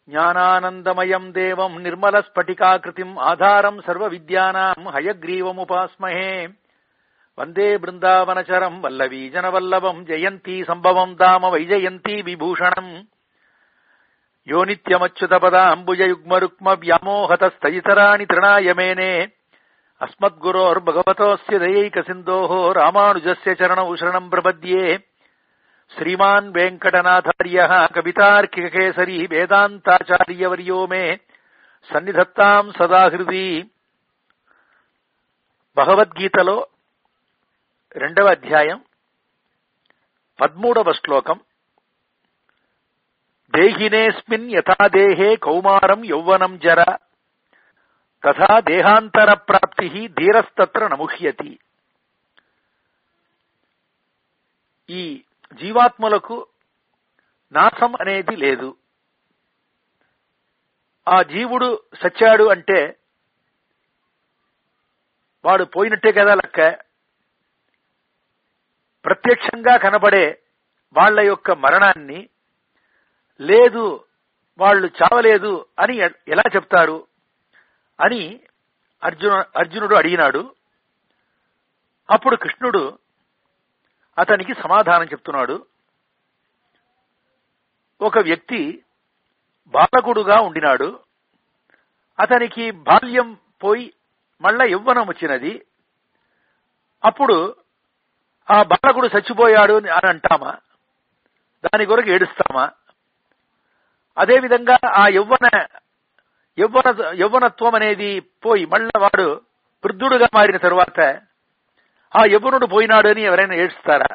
జ్ఞానానందమయం దేవం నిర్మల స్ఫటికాకృతిం ఆధారం సర్వ విద్యానాం హయగ్రీవముపాస్మహే వందే బృందావనచరం వల్లవీజనవల్లభం జయంతి సంభవం దామ వైజయంతి విభూషణం యో నిత్యమచ్యుతపదాంబుజయుగ్మరుక్మ వ్యామోహతస్థయితరాణి తృణాయమేనే అస్మద్గురోర్భగవతోస్య దయైకసిందోః రామానుజస్య చరణౌ శరణం ప్రపద్యే శ్రీమాన్ వెంకటనాథార్య కవితార్కికకేసరి వేదాంతాచార్యవర్యో మే సన్నిధత్తాం సదా హృది భగవద్గీతలో రెండవ అధ్యాయం పదమూడవ శ్లోకం దేహినేస్మిన్ యథా దేహే కౌమారం యౌవనం జర తథా దేహాంతర ప్రాప్తి ధీరస్తత్ర నముహ్యతి ఈ జీవాత్మలకు నాశం అనేది లేదు ఆ జీవుడు సచ్చాడు అంటే వాడు పోయినట్టే కదా లెక్క ప్రత్యక్షంగా కనబడే వాళ్ళ యొక్క మరణాన్ని లేదు వాళ్ళు చావలేదు అని ఎలా చెప్తారు అని అర్జున అర్జునుడు అడిగినాడు అప్పుడు కృష్ణుడు అతనికి సమాధానం చెప్తున్నాడు ఒక వ్యక్తి బాలకుడుగా ఉండినాడు అతనికి బాల్యం పోయి మళ్ళా యవ్వనం వచ్చినది అప్పుడు ఆ బాలకుడు చచ్చిపోయాడు అని అంటామా దాని కొరకు ఏడుస్తామా అదేవిధంగా ఆ యవ్వన యవ్వన యవ్వనత్వం అనేది పోయి మళ్ళా వాడు వృద్ధుడుగా మారిన తరువాత ఆ యవ్వనుడు పోయినాడు అని ఎవరైనా ఏడుస్తారా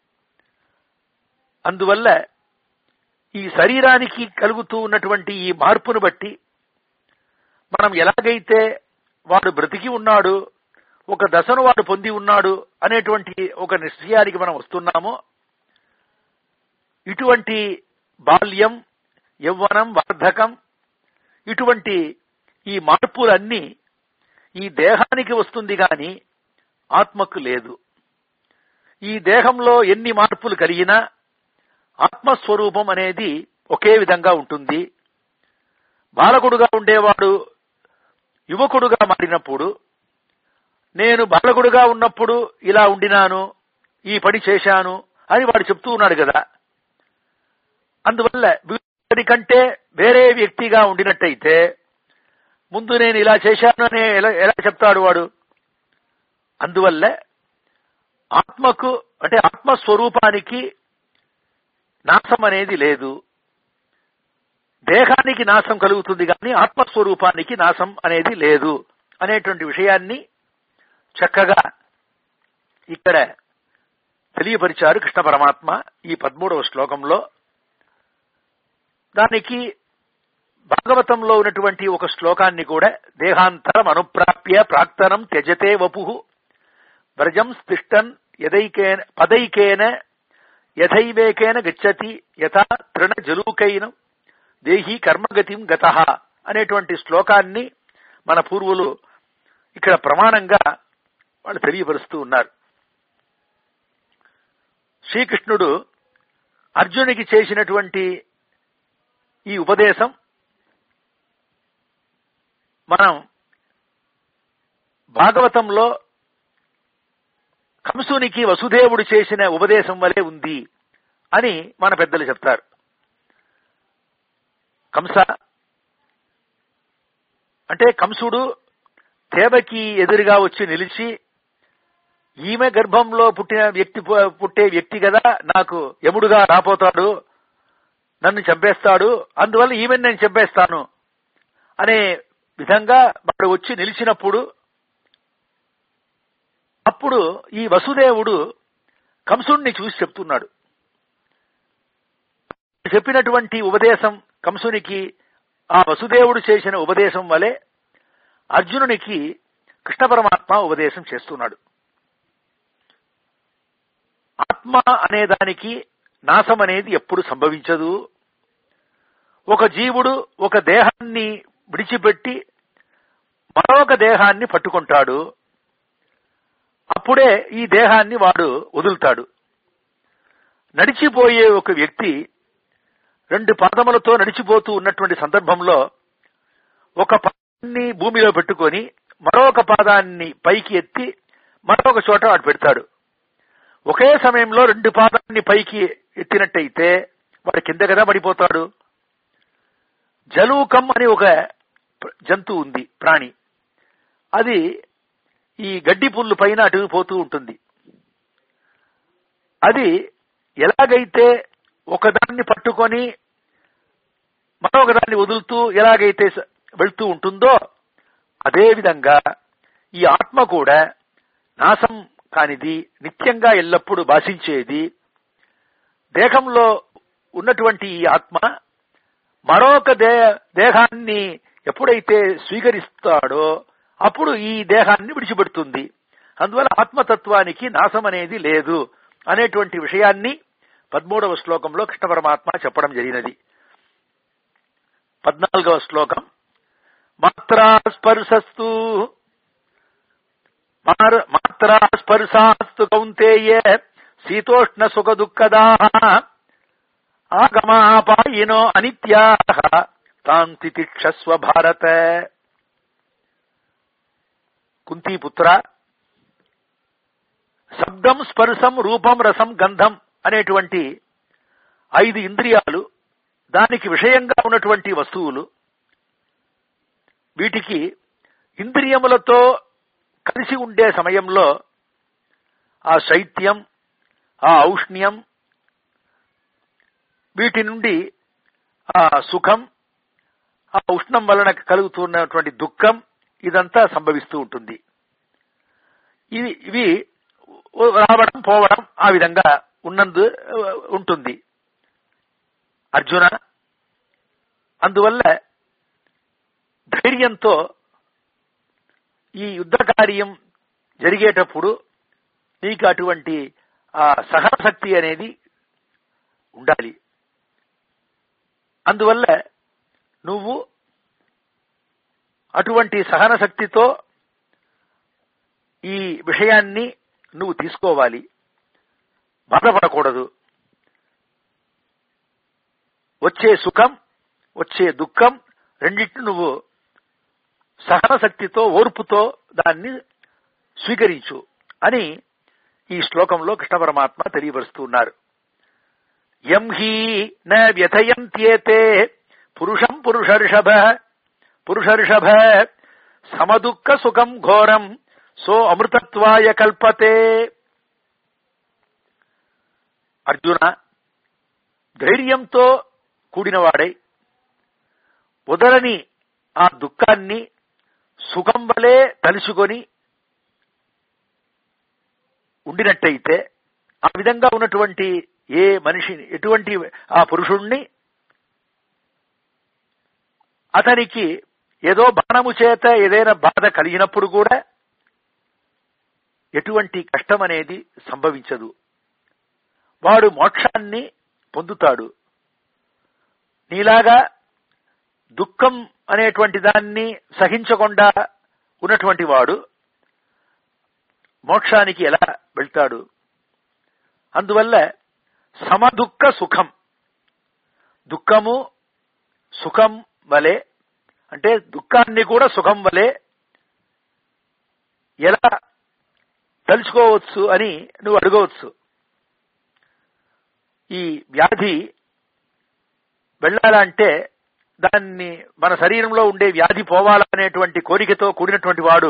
అందువల్ల ఈ శరీరానికి కలుగుతూ ఉన్నటువంటి ఈ మార్పును బట్టి మనం ఎలాగైతే వాడు బ్రతికి ఉన్నాడు ఒక దశను వాడు పొంది ఉన్నాడు అనేటువంటి ఒక నిశ్చయానికి మనం వస్తున్నామో ఇటువంటి బాల్యం యవ్వనం వార్ధకం ఇటువంటి ఈ మార్పులన్నీ ఈ దేహానికి వస్తుంది గాని ఆత్మకు లేదు ఈ దేహంలో ఎన్ని మార్పులు కలిగినా ఆత్మస్వరూపం అనేది ఒకే విధంగా ఉంటుంది బాలకుడుగా ఉండేవాడు యువకుడుగా మారినప్పుడు నేను బాలకుడుగా ఉన్నప్పుడు ఇలా ఉండినాను ఈ పని చేశాను అని వాడు చెప్తూ ఉన్నాడు కదా అందువల్ల వీడి కంటే వేరే వ్యక్తిగా ఉండినట్టయితే ముందు నేను ఇలా చేశాను అని ఎలా ఎలా చెప్తాడు వాడు అందువల్ల ఆత్మకు అంటే ఆత్మస్వరూపానికి నాశం అనేది లేదు దేహానికి నాశం కలుగుతుంది కానీ ఆత్మస్వరూపానికి నాశం అనేది లేదు అనేటువంటి విషయాన్ని చక్కగా ఇక్కడ తెలియపరిచారు కృష్ణ పరమాత్మ ఈ పదమూడవ శ్లోకంలో దానికి భాగవతంలో ఉన్నటువంటి ఒక శ్లోకాన్ని కూడా దేహాంతరం అనుప్రాప్య ప్రాక్తనం త్యజతే వపు వ్రజం స్తిష్టన్ యదైకేన పదైకేన యథైవేకేన గచ్చతి యథా తృణ జలూకైన దేహి కర్మగతిం గత అనేటువంటి శ్లోకాన్ని మన పూర్వులు ఇక్కడ ప్రమాణంగా వాళ్ళు తెలియపరుస్తూ ఉన్నారు శ్రీకృష్ణుడు అర్జునికి చేసినటువంటి ఈ ఉపదేశం మనం భాగవతంలో కంసునికి వసుదేవుడు చేసిన ఉపదేశం వలె ఉంది అని మన పెద్దలు చెప్తారు కంస అంటే కంసుడు దేవకి ఎదురుగా వచ్చి నిలిచి ఈమె గర్భంలో పుట్టిన వ్యక్తి పుట్టే వ్యక్తి కదా నాకు యముడుగా రాపోతాడు నన్ను చంపేస్తాడు అందువల్ల ఈమెను నేను చంపేస్తాను అనే విధంగా వాడు వచ్చి నిలిచినప్పుడు అప్పుడు ఈ వసుదేవుడు కంసుణ్ణి చూసి చెప్తున్నాడు చెప్పినటువంటి ఉపదేశం కంసునికి ఆ వసుదేవుడు చేసిన ఉపదేశం వలె అర్జునునికి కృష్ణ పరమాత్మ ఉపదేశం చేస్తున్నాడు ఆత్మ అనే దానికి నాశం అనేది ఎప్పుడు సంభవించదు ఒక జీవుడు ఒక దేహాన్ని విడిచిపెట్టి మరొక దేహాన్ని పట్టుకుంటాడు అప్పుడే ఈ దేహాన్ని వాడు వదులుతాడు నడిచిపోయే ఒక వ్యక్తి రెండు పాదములతో నడిచిపోతూ ఉన్నటువంటి సందర్భంలో ఒక పాదాన్ని భూమిలో పెట్టుకొని మరొక పాదాన్ని పైకి ఎత్తి మరొక చోట వాడు పెడతాడు ఒకే సమయంలో రెండు పాదాన్ని పైకి ఎత్తినట్టయితే వాడు కింద కదా పడిపోతాడు జలూకం అని ఒక జంతువు ఉంది ప్రాణి అది ఈ గడ్డి పుల్లు పైన అటు పోతూ ఉంటుంది అది ఎలాగైతే ఒకదాన్ని పట్టుకొని మరొక దాన్ని వదులుతూ ఎలాగైతే స- వెళ్తూ ఉంటుందో అదే విధంగా ఈ ఆత్మ కూడా నాశం కానిది నిత్యంగా ఎల్లప్పుడూ భాషించేది దేహంలో ఉన్నటువంటి ఈ ఆత్మ మరొక దే దేహాన్ని ఎప్పుడైతే స్వీకరిస్తాడో అప్పుడు ఈ దేహాన్ని విడిచిపెడుతుంది అందువల్ల ఆత్మతత్వానికి నాశం అనేది లేదు అనేటువంటి విషయాన్ని పదమూడవ శ్లోకంలో కృష్ణ పరమాత్మ చెప్పడం జరిగినది పద్నాలుగవ శ్లోకం మాత్రా స్పర్శస్తు మార్- మాత్రా స్పర్శాస్తు కౌంతేయ శీతోష్ణ సుఖ దుఃఖదా ఆగమాపాయినో అనిత్యా తాంతి తిక్షస్వ భారత కుంతీపుత్ర శబ్దం స్పర్శం రూపం రసం గంధం అనేటువంటి ఐదు ఇంద్రియాలు దానికి విషయంగా ఉన్నటువంటి వస్తువులు వీటికి ఇంద్రియములతో కలిసి ఉండే సమయంలో ఆ శైత్యం ఆ ఔష్ణ్యం వీటి నుండి ఆ సుఖం ఆ ఉష్ణం వలన కలుగుతున్నటువంటి దుఃఖం ఇదంతా సంభవిస్తూ ఉంటుంది ఇవి ఇవి రావడం పోవడం ఆ విధంగా ఉన్నందు ఉంటుంది అర్జున అందువల్ల ధైర్యంతో ఈ యుద్ధ కార్యం జరిగేటప్పుడు నీకు అటువంటి ఆ సహనశక్తి అనేది ఉండాలి అందువల్ల నువ్వు అటువంటి సహన శక్తితో ఈ విషయాన్ని నువ్వు తీసుకోవాలి బాధపడకూడదు వచ్చే సుఖం వచ్చే దుఃఖం రెండింటిని నువ్వు సహన శక్తితో ఓర్పుతో దాన్ని స్వీకరించు అని ఈ శ్లోకంలో కృష్ణ పరమాత్మ తెలియపరుస్తున్నారు యం హీ న వ్యథయంత్యేతే పురుషం పురుషర్షభ పురుషర్షభ సమదుఃఖ సుఖం ఘోరం సో అమృతత్వాయ కల్పతే అర్జున ధైర్యంతో కూడినవాడై వదలని ఆ దుఃఖాన్ని సుఖం వలె తలుచుకొని ఉండినట్టయితే ఆ విధంగా ఉన్నటువంటి ఏ మనిషిని ఎటువంటి ఆ పురుషుణ్ణి అతనికి ఏదో బాణము చేత ఏదైనా బాధ కలిగినప్పుడు కూడా ఎటువంటి కష్టం అనేది సంభవించదు వాడు మోక్షాన్ని పొందుతాడు నీలాగా దుఃఖం అనేటువంటి దాన్ని సహించకుండా ఉన్నటువంటి వాడు మోక్షానికి ఎలా వెళ్తాడు అందువల్ల సమదుఃఖ సుఖం దుఃఖము సుఖం వలె అంటే దుఃఖాన్ని కూడా సుఖం వలె ఎలా తలుచుకోవచ్చు అని నువ్వు అడగవచ్చు ఈ వ్యాధి వెళ్ళాలంటే దాన్ని మన శరీరంలో ఉండే వ్యాధి పోవాలనేటువంటి కోరికతో కూడినటువంటి వాడు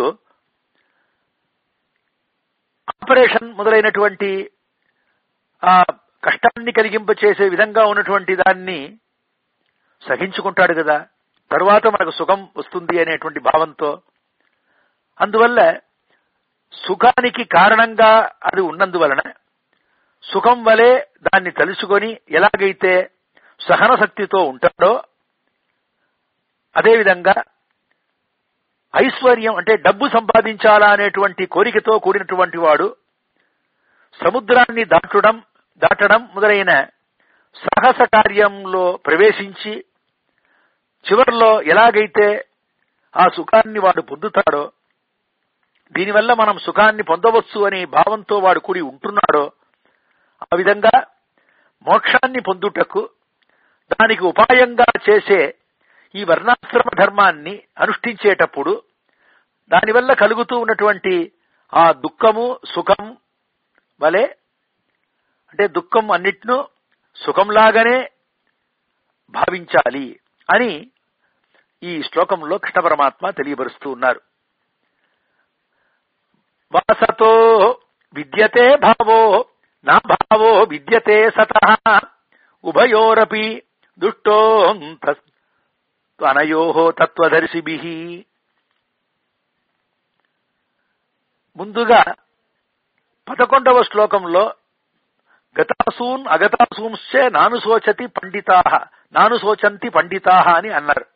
ఆపరేషన్ మొదలైనటువంటి ఆ కష్టాన్ని కలిగింప చేసే విధంగా ఉన్నటువంటి దాన్ని సహించుకుంటాడు కదా తరువాత మనకు సుఖం వస్తుంది అనేటువంటి భావంతో అందువల్ల సుఖానికి కారణంగా అది ఉన్నందువలన సుఖం వలె దాన్ని తలుచుకొని ఎలాగైతే సహన శక్తితో ఉంటాడో అదేవిధంగా ఐశ్వర్యం అంటే డబ్బు సంపాదించాలా అనేటువంటి కోరికతో కూడినటువంటి వాడు సముద్రాన్ని దాటడం దాటడం మొదలైన సాహస కార్యంలో ప్రవేశించి చివరిలో ఎలాగైతే ఆ సుఖాన్ని వాడు పొందుతాడో దీనివల్ల మనం సుఖాన్ని పొందవచ్చు అనే భావంతో వాడు కూడి ఉంటున్నాడో ఆ విధంగా మోక్షాన్ని పొందుటకు దానికి ఉపాయంగా చేసే ఈ వర్ణాశ్రమ ధర్మాన్ని అనుష్ఠించేటప్పుడు దానివల్ల కలుగుతూ ఉన్నటువంటి ఆ దుఃఖము సుఖం వలె అంటే దుఃఖం అన్నిటిను సుఖంలాగానే భావించాలి అని ఈ శ్లోకంలో కృష్ణ పరమాత్మ తెలియపరుస్తూ ఉన్నారు వాసతో విద్యతే భావో నా భావో విద్యతే సత ఉభయోరపి దుష్టో అనయో తత్వదర్శిభి ముందుగా పదకొండవ శ్లోకంలో గతాసూన్ అగతాసూంశ్చే నాను శోచతి పండితా నాను శోచంతి పండితా అని అన్నారు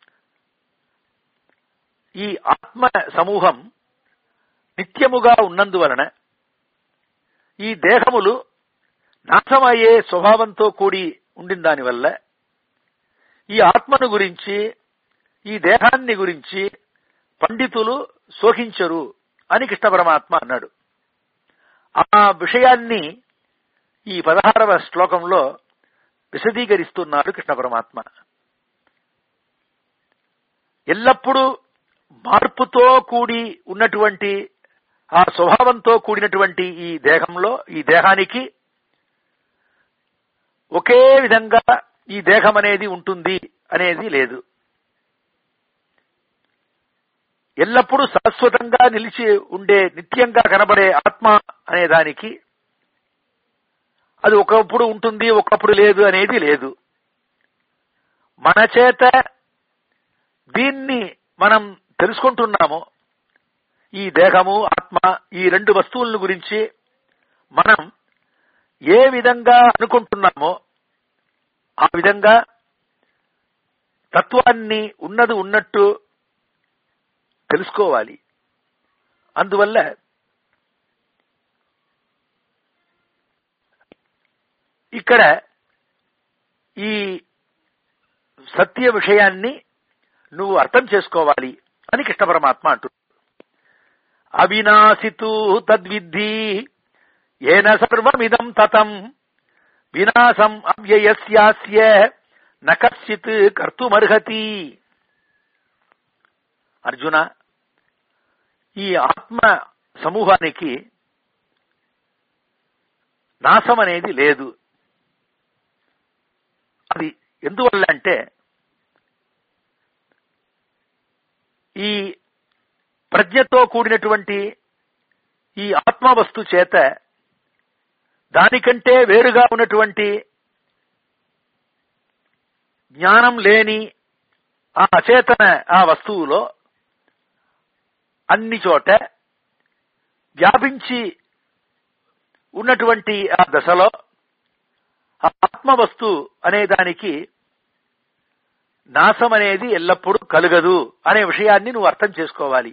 ఈ ఆత్మ సమూహం నిత్యముగా ఉన్నందువలన ఈ దేహములు నాశమయ్యే స్వభావంతో కూడి ఉండిన దానివల్ల ఈ ఆత్మను గురించి ఈ దేహాన్ని గురించి పండితులు శోకించరు అని కృష్ణ పరమాత్మ అన్నాడు ఆ విషయాన్ని ఈ పదహారవ శ్లోకంలో విశదీకరిస్తున్నాడు కృష్ణ పరమాత్మ ఎల్లప్పుడూ మార్పుతో కూడి ఉన్నటువంటి ఆ స్వభావంతో కూడినటువంటి ఈ దేహంలో ఈ దేహానికి ఒకే విధంగా ఈ దేహం అనేది ఉంటుంది అనేది లేదు ఎల్లప్పుడూ శాశ్వతంగా నిలిచి ఉండే నిత్యంగా కనబడే ఆత్మ అనే దానికి అది ఒకప్పుడు ఉంటుంది ఒకప్పుడు లేదు అనేది లేదు మన చేత దీన్ని మనం తెలుసుకుంటున్నాము ఈ దేహము ఆత్మ ఈ రెండు వస్తువుల గురించి మనం ఏ విధంగా అనుకుంటున్నామో ఆ విధంగా తత్వాన్ని ఉన్నది ఉన్నట్టు తెలుసుకోవాలి అందువల్ల ఇక్కడ ఈ సత్య విషయాన్ని నువ్వు అర్థం చేసుకోవాలి అని కృష్ణ పరమాత్మ అంటుంది అవినాశితు తద్విద్ధి ఏన సర్వమిదం తతం వినాశం అవ్యయస్యాస్య నకశ్చిత్ కర్తుమర్హతి అర్జున ఈ ఆత్మ సమూహానికి నాశం అనేది లేదు అది ఎందువల్ల అంటే ఈ ప్రజ్ఞతో కూడినటువంటి ఈ ఆత్మవస్తు చేత దానికంటే వేరుగా ఉన్నటువంటి జ్ఞానం లేని ఆ అచేతన ఆ వస్తువులో అన్ని చోట వ్యాపించి ఉన్నటువంటి ఆ దశలో ఆ ఆత్మవస్తు అనే దానికి నాశం అనేది ఎల్లప్పుడూ కలగదు అనే విషయాన్ని నువ్వు అర్థం చేసుకోవాలి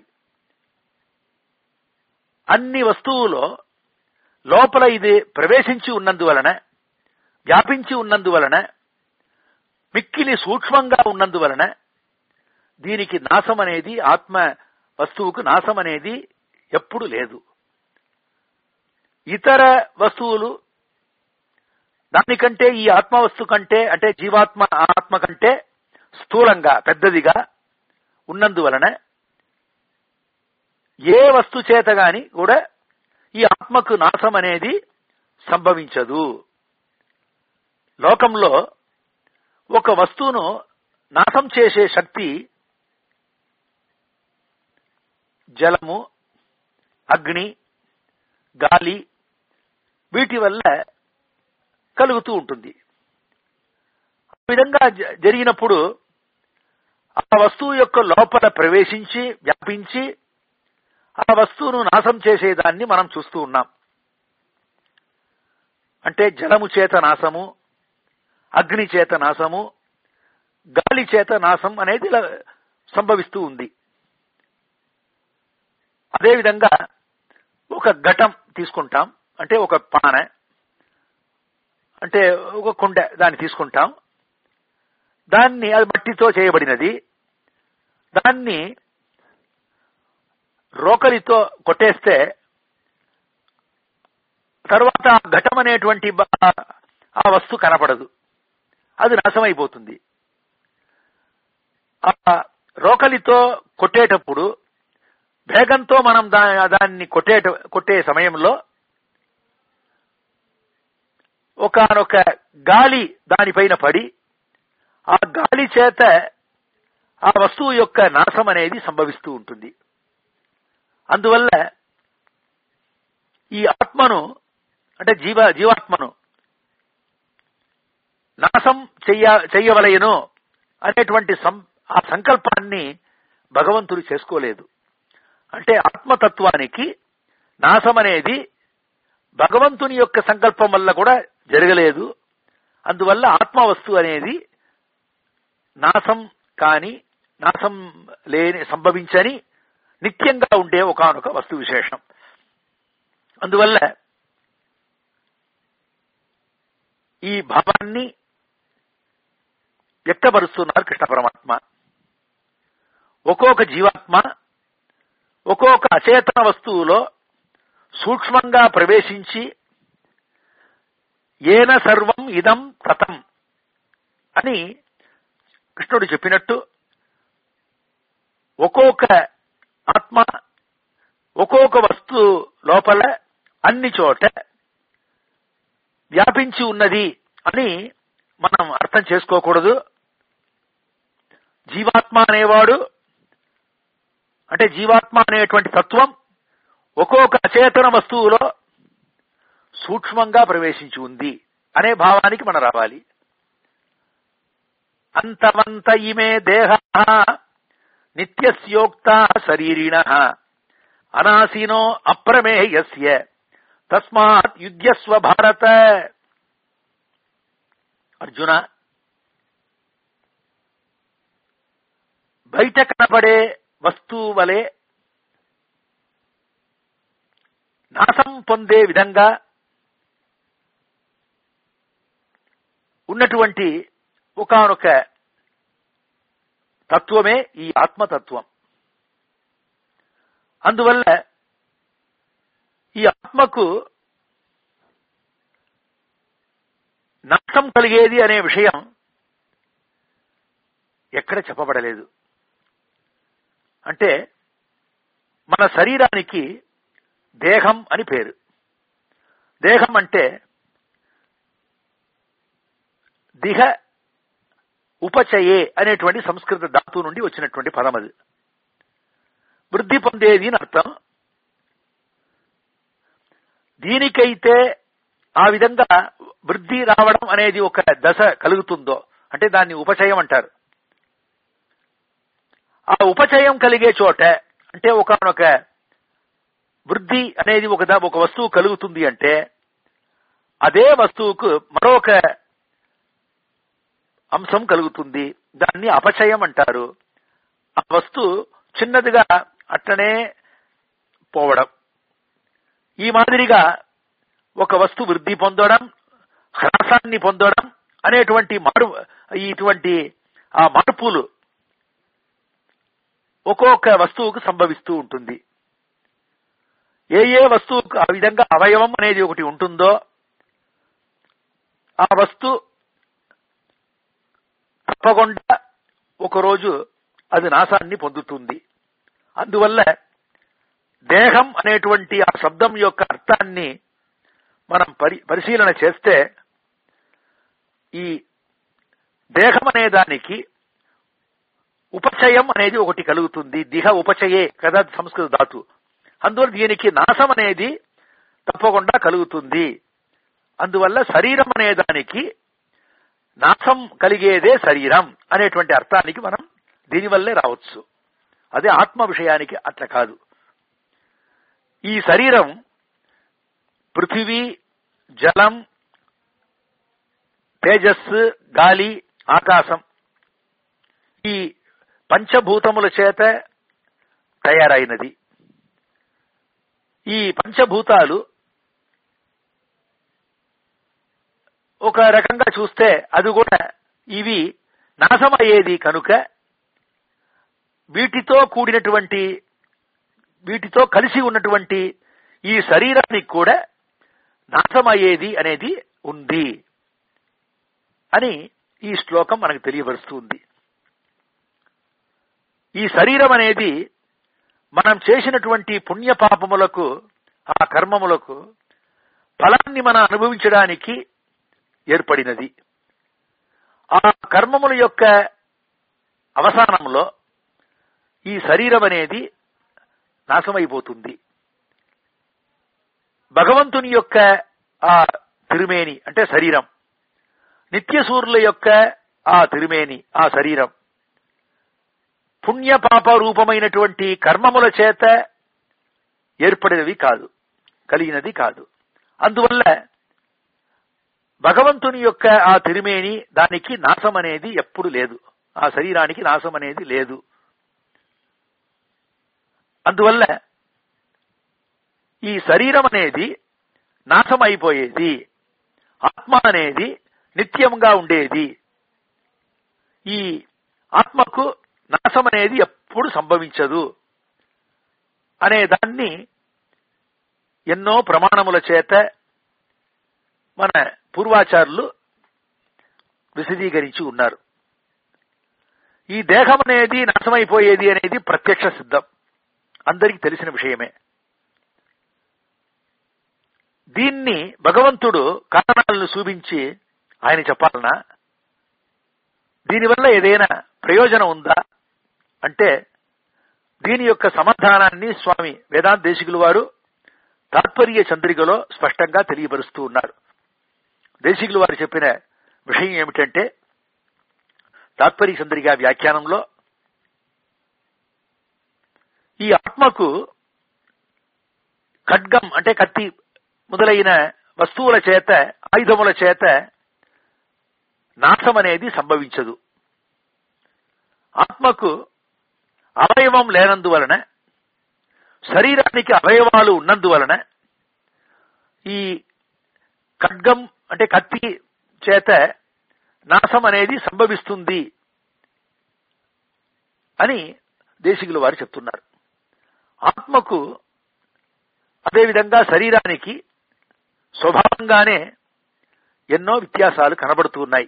అన్ని వస్తువులో లోపల ఇది ప్రవేశించి ఉన్నందువలన వ్యాపించి ఉన్నందువలన మిక్కిలి సూక్ష్మంగా ఉన్నందువలన దీనికి నాశం అనేది ఆత్మ వస్తువుకు నాశం అనేది ఎప్పుడు లేదు ఇతర వస్తువులు దానికంటే ఈ ఆత్మ వస్తువు కంటే అంటే జీవాత్మ ఆత్మ కంటే స్థూలంగా పెద్దదిగా ఉన్నందువలన ఏ వస్తు చేత గాని కూడా ఈ ఆత్మకు నాశం అనేది సంభవించదు లోకంలో ఒక వస్తువును నాశం చేసే శక్తి జలము అగ్ని గాలి వీటి వల్ల కలుగుతూ ఉంటుంది ఆ విధంగా జ- జరిగినప్పుడు ఆ వస్తువు యొక్క లోపల ప్రవేశించి వ్యాపించి ఆ వస్తువును నాశం చేసేదాన్ని మనం చూస్తూ ఉన్నాం అంటే జలము చేత నాశము అగ్ని చేత నాశము గాలి చేత నాశం అనేది ఇలా సంభవిస్తూ ఉంది అదేవిధంగా ఒక ఘటం తీసుకుంటాం అంటే ఒక పాన అంటే ఒక కుండ దాన్ని తీసుకుంటాం దాన్ని అది మట్టితో చేయబడినది దాన్ని రోకలితో కొట్టేస్తే తర్వాత ఆ ఘటం అనేటువంటి బ- ఆ వస్తు కనపడదు అది నాశమైపోతుంది ఆ రోకలితో కొట్టేటప్పుడు వేగంతో మనం దా దాన్ని కొట్టే కొట్టే సమయంలో ఒకనొక గాలి దానిపైన పడి ఆ గాలి చేత ఆ వస్తువు యొక్క నాశం అనేది సంభవిస్తూ ఉంటుంది అందువల్ల ఈ ఆత్మను అంటే జీవ జీవాత్మను నాశం చెయ్య చెయ్యవలయను అనేటువంటి సం ఆ సంకల్పాన్ని భగవంతుడు చేసుకోలేదు అంటే ఆత్మతత్వానికి నాశం అనేది భగవంతుని యొక్క సంకల్పం వల్ల కూడా జరగలేదు అందువల్ల ఆత్మవస్తు అనేది నాశం కాని నాశం లేని సంభవించని నిత్యంగా ఉండే ఒకనొక వస్తు విశేషం అందువల్ల ఈ భావాన్ని వ్యక్తపరుస్తున్నారు కృష్ణ పరమాత్మ ఒక్కొక్క జీవాత్మ ఒక్కొక్క అచేతన వస్తువులో సూక్ష్మంగా ప్రవేశించి ఏన సర్వం ఇదం తతం అని కృష్ణుడు చెప్పినట్టు ఒక్కొక్క ఆత్మ ఒక్కొక్క వస్తువు లోపల అన్ని చోట వ్యాపించి ఉన్నది అని మనం అర్థం చేసుకోకూడదు జీవాత్మ అనేవాడు అంటే జీవాత్మ అనేటువంటి తత్వం ఒక్కొక్క అచేతన వస్తువులో సూక్ష్మంగా ప్రవేశించి ఉంది అనే భావానికి మనం రావాలి అంతవంత ఇమే దేహ నిత్యస్యోక్త శరీరిణ అనాసీనో అప్రమేయస్య తస్మాత్ యుధ్యస్వ భారత అర్జున బయట కనపడే వస్తువు వలె నాశం పొందే విధంగా ఉన్నటువంటి ఒకనొక తత్వమే ఈ ఆత్మతత్వం అందువల్ల ఈ ఆత్మకు నాశం కలిగేది అనే విషయం ఎక్కడ చెప్పబడలేదు అంటే మన శరీరానికి దేహం అని పేరు దేహం అంటే దిహ ఉపచయే అనేటువంటి సంస్కృత ధాతు నుండి వచ్చినటువంటి పదం అది వృద్ధి పొందేది అని అర్థం దీనికైతే ఆ విధంగా వృద్ధి రావడం అనేది ఒక దశ కలుగుతుందో అంటే దాన్ని ఉపచయం అంటారు ఆ ఉపచయం కలిగే చోట అంటే ఒకనొక వృద్ధి అనేది ఒక దా- ఒక వస్తువు కలుగుతుంది అంటే అదే వస్తువుకు మరొక అంశం కలుగుతుంది దాన్ని అపచయం అంటారు ఆ వస్తువు చిన్నదిగా అట్లనే పోవడం ఈ మాదిరిగా ఒక వస్తు వృద్ధి పొందడం హ్రాసాన్ని పొందడం అనేటువంటి మారు ఇటువంటి ఆ మార్పులు ఒక్కొక్క వస్తువుకు సంభవిస్తూ ఉంటుంది ఏ ఏ వస్తువుకు ఆ విధంగా అవయవం అనేది ఒకటి ఉంటుందో ఆ వస్తు తప్పకుండా ఒకరోజు అది నాశాన్ని పొందుతుంది అందువల్ల దేహం అనేటువంటి ఆ శబ్దం యొక్క అర్థాన్ని మనం పరి పరిశీలన చేస్తే ఈ దేహం అనే దానికి ఉపచయం అనేది ఒకటి కలుగుతుంది దిహ ఉపచయే కదా సంస్కృత ధాతు అందువల్ల దీనికి నాశం అనేది తప్పకుండా కలుగుతుంది అందువల్ల శరీరం అనే దానికి నాశం కలిగేదే శరీరం అనేటువంటి అర్థానికి మనం దీనివల్లే రావచ్చు అదే ఆత్మ విషయానికి అట్లా కాదు ఈ శరీరం పృథివీ జలం తేజస్సు గాలి ఆకాశం ఈ పంచభూతముల చేత తయారైనది ఈ పంచభూతాలు ఒక రకంగా చూస్తే అది కూడా ఇవి నాశమయ్యేది కనుక వీటితో కూడినటువంటి వీటితో కలిసి ఉన్నటువంటి ఈ శరీరానికి కూడా నాశమయ్యేది అనేది ఉంది అని ఈ శ్లోకం మనకు తెలియపరుస్తుంది ఈ శరీరం అనేది మనం చేసినటువంటి పుణ్యపాపములకు ఆ కర్మములకు ఫలాన్ని మనం అనుభవించడానికి ఏర్పడినది ఆ కర్మముల యొక్క అవసానంలో ఈ శరీరం అనేది నాశమైపోతుంది భగవంతుని యొక్క ఆ తిరుమేని అంటే శరీరం నిత్యసూరుల యొక్క ఆ తిరుమేని ఆ శరీరం పుణ్యపాప రూపమైనటువంటి కర్మముల చేత ఏర్పడినవి కాదు కలిగినది కాదు అందువల్ల భగవంతుని యొక్క ఆ తిరుమేని దానికి నాశం అనేది ఎప్పుడు లేదు ఆ శరీరానికి నాశం అనేది లేదు అందువల్ల ఈ శరీరం అనేది నాశం అయిపోయేది ఆత్మ అనేది నిత్యంగా ఉండేది ఈ ఆత్మకు నాశం అనేది ఎప్పుడు సంభవించదు అనే దాన్ని ఎన్నో ప్రమాణముల చేత మన పూర్వాచారులు విశదీకరించి ఉన్నారు ఈ దేహం అనేది నాశమైపోయేది అనేది ప్రత్యక్ష సిద్ధం అందరికీ తెలిసిన విషయమే దీన్ని భగవంతుడు కారణాలను చూపించి ఆయన చెప్పాలనా దీనివల్ల ఏదైనా ప్రయోజనం ఉందా అంటే దీని యొక్క సమాధానాన్ని స్వామి వేదాంత దేశికులు వారు తాత్పర్య చంద్రికలో స్పష్టంగా తెలియపరుస్తూ ఉన్నారు దేశికులు వారు చెప్పిన విషయం ఏమిటంటే తాత్పర్య చంద్రిక వ్యాఖ్యానంలో ఈ ఆత్మకు ఖడ్గం అంటే కత్తి మొదలైన వస్తువుల చేత ఆయుధముల చేత నాశం అనేది సంభవించదు ఆత్మకు అవయవం లేనందువలన శరీరానికి అవయవాలు ఉన్నందువలన ఈ ఖడ్గం అంటే కత్తి చేత నాశం అనేది సంభవిస్తుంది అని దేశికులు వారు చెప్తున్నారు ఆత్మకు అదేవిధంగా శరీరానికి స్వభావంగానే ఎన్నో వ్యత్యాసాలు కనబడుతున్నాయి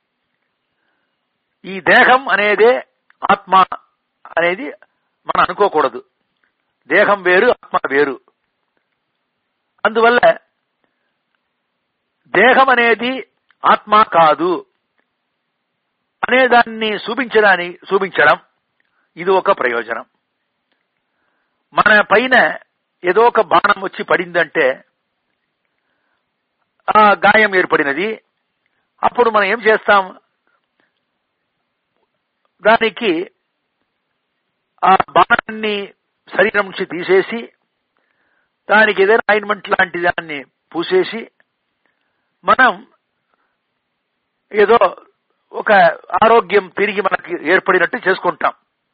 ఈ దేహం అనేదే ఆత్మ అనేది మనం అనుకోకూడదు దేహం వేరు ఆత్మ వేరు అందువల్ల దేహం అనేది ఆత్మ కాదు అనే దాన్ని చూపించడాన్ని చూపించడం ఇది ఒక ప్రయోజనం మన పైన ఏదో ఒక బాణం వచ్చి పడిందంటే ఆ గాయం ఏర్పడినది అప్పుడు మనం ఏం చేస్తాం దానికి ఆ బాణాన్ని శరీరం నుంచి తీసేసి దానికి ఏదైనా ఆయింట్మెంట్ లాంటి దాన్ని పూసేసి మనం ఏదో ఒక ఆరోగ్యం తిరిగి మనకి ఏర్పడినట్టు చేసుకుంటాం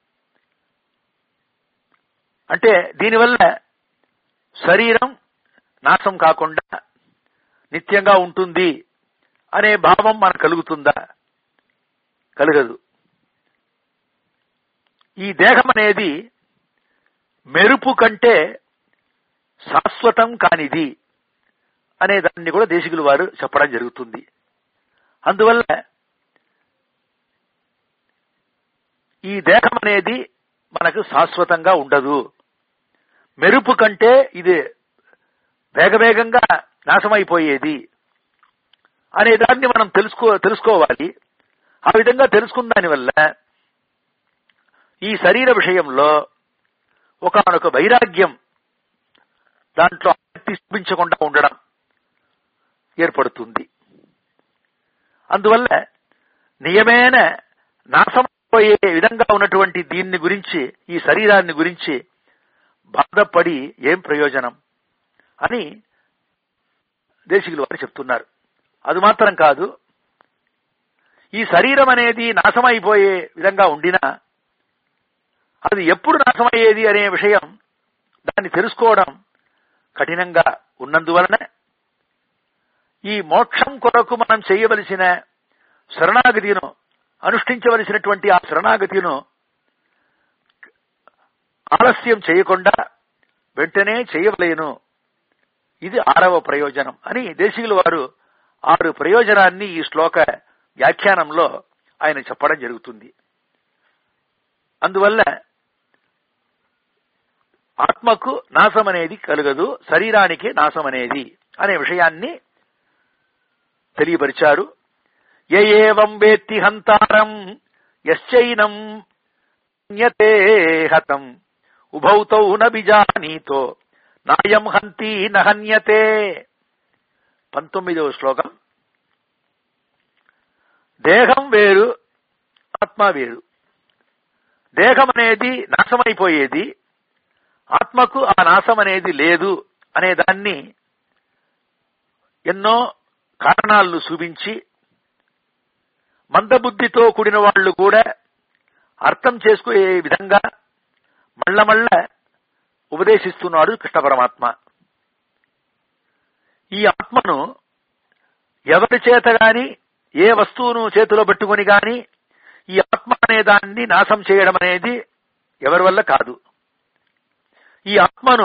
అంటే దీనివల్ల శరీరం నాశం కాకుండా నిత్యంగా ఉంటుంది అనే భావం మనకు కలుగుతుందా కలగదు ఈ దేహం అనేది మెరుపు కంటే శాశ్వతం కానిది అనే దాన్ని కూడా దేశికులు వారు చెప్పడం జరుగుతుంది అందువల్ల ఈ దేహం అనేది మనకు శాశ్వతంగా ఉండదు మెరుపు కంటే ఇది వేగవేగంగా నాశమైపోయేది అనే దాన్ని మనం తెలుసుకో తెలుసుకోవాలి ఆ విధంగా తెలుసుకున్న దానివల్ల ఈ శరీర విషయంలో ఒకనొక వైరాగ్యం దాంట్లో ఆసక్తి చూపించకుండా ఉండడం ఏర్పడుతుంది అందువల్ల నియమైన నాశమైపోయే విధంగా ఉన్నటువంటి దీన్ని గురించి ఈ శరీరాన్ని గురించి బాధపడి ఏం ప్రయోజనం అని దేశికులు వారు చెప్తున్నారు అది మాత్రం కాదు ఈ శరీరం అనేది నాశమైపోయే విధంగా ఉండినా అది ఎప్పుడు నాశమయ్యేది అనే విషయం దాన్ని తెలుసుకోవడం కఠినంగా ఉన్నందువలన ఈ మోక్షం కొరకు మనం చేయవలసిన శరణాగతిను అనుష్ఠించవలసినటువంటి ఆ శరణాగతిను ఆలస్యం చేయకుండా వెంటనే చేయవలేను ఇది ఆరవ ప్రయోజనం అని దేశీయుల వారు ఆరు ప్రయోజనాన్ని ఈ శ్లోక వ్యాఖ్యానంలో ఆయన చెప్పడం జరుగుతుంది అందువల్ల ఆత్మకు నాశం అనేది కలగదు శరీరానికి నాశం అనేది అనే విషయాన్ని తెలియపరిచారు ఏ ఏవం వేత్తి హంతారం యశ్చైనం న్యతే హతం ఉభౌతౌ న బిజానీతో నాయం హంతి నహన్యతే పంతొమ్మిదవ శ్లోకం దేహం వేరు ఆత్మ వేరు దేహం అనేది నాశమైపోయేది ఆత్మకు ఆ నాశం అనేది లేదు అనే దాన్ని ఎన్నో కారణాలను చూపించి మందబుద్ధితో కూడిన వాళ్ళు కూడా అర్థం చేసుకునే విధంగా మళ్ళ మళ్ళ ఉపదేశిస్తున్నాడు కృష్ణ పరమాత్మ ఈ ఆత్మను ఎవరి చేత గాని ఏ వస్తువును చేతిలో పెట్టుకుని గాని ఈ ఆత్మ అనే దాన్ని నాశం చేయడం అనేది ఎవరి వల్ల కాదు ఈ ఆత్మను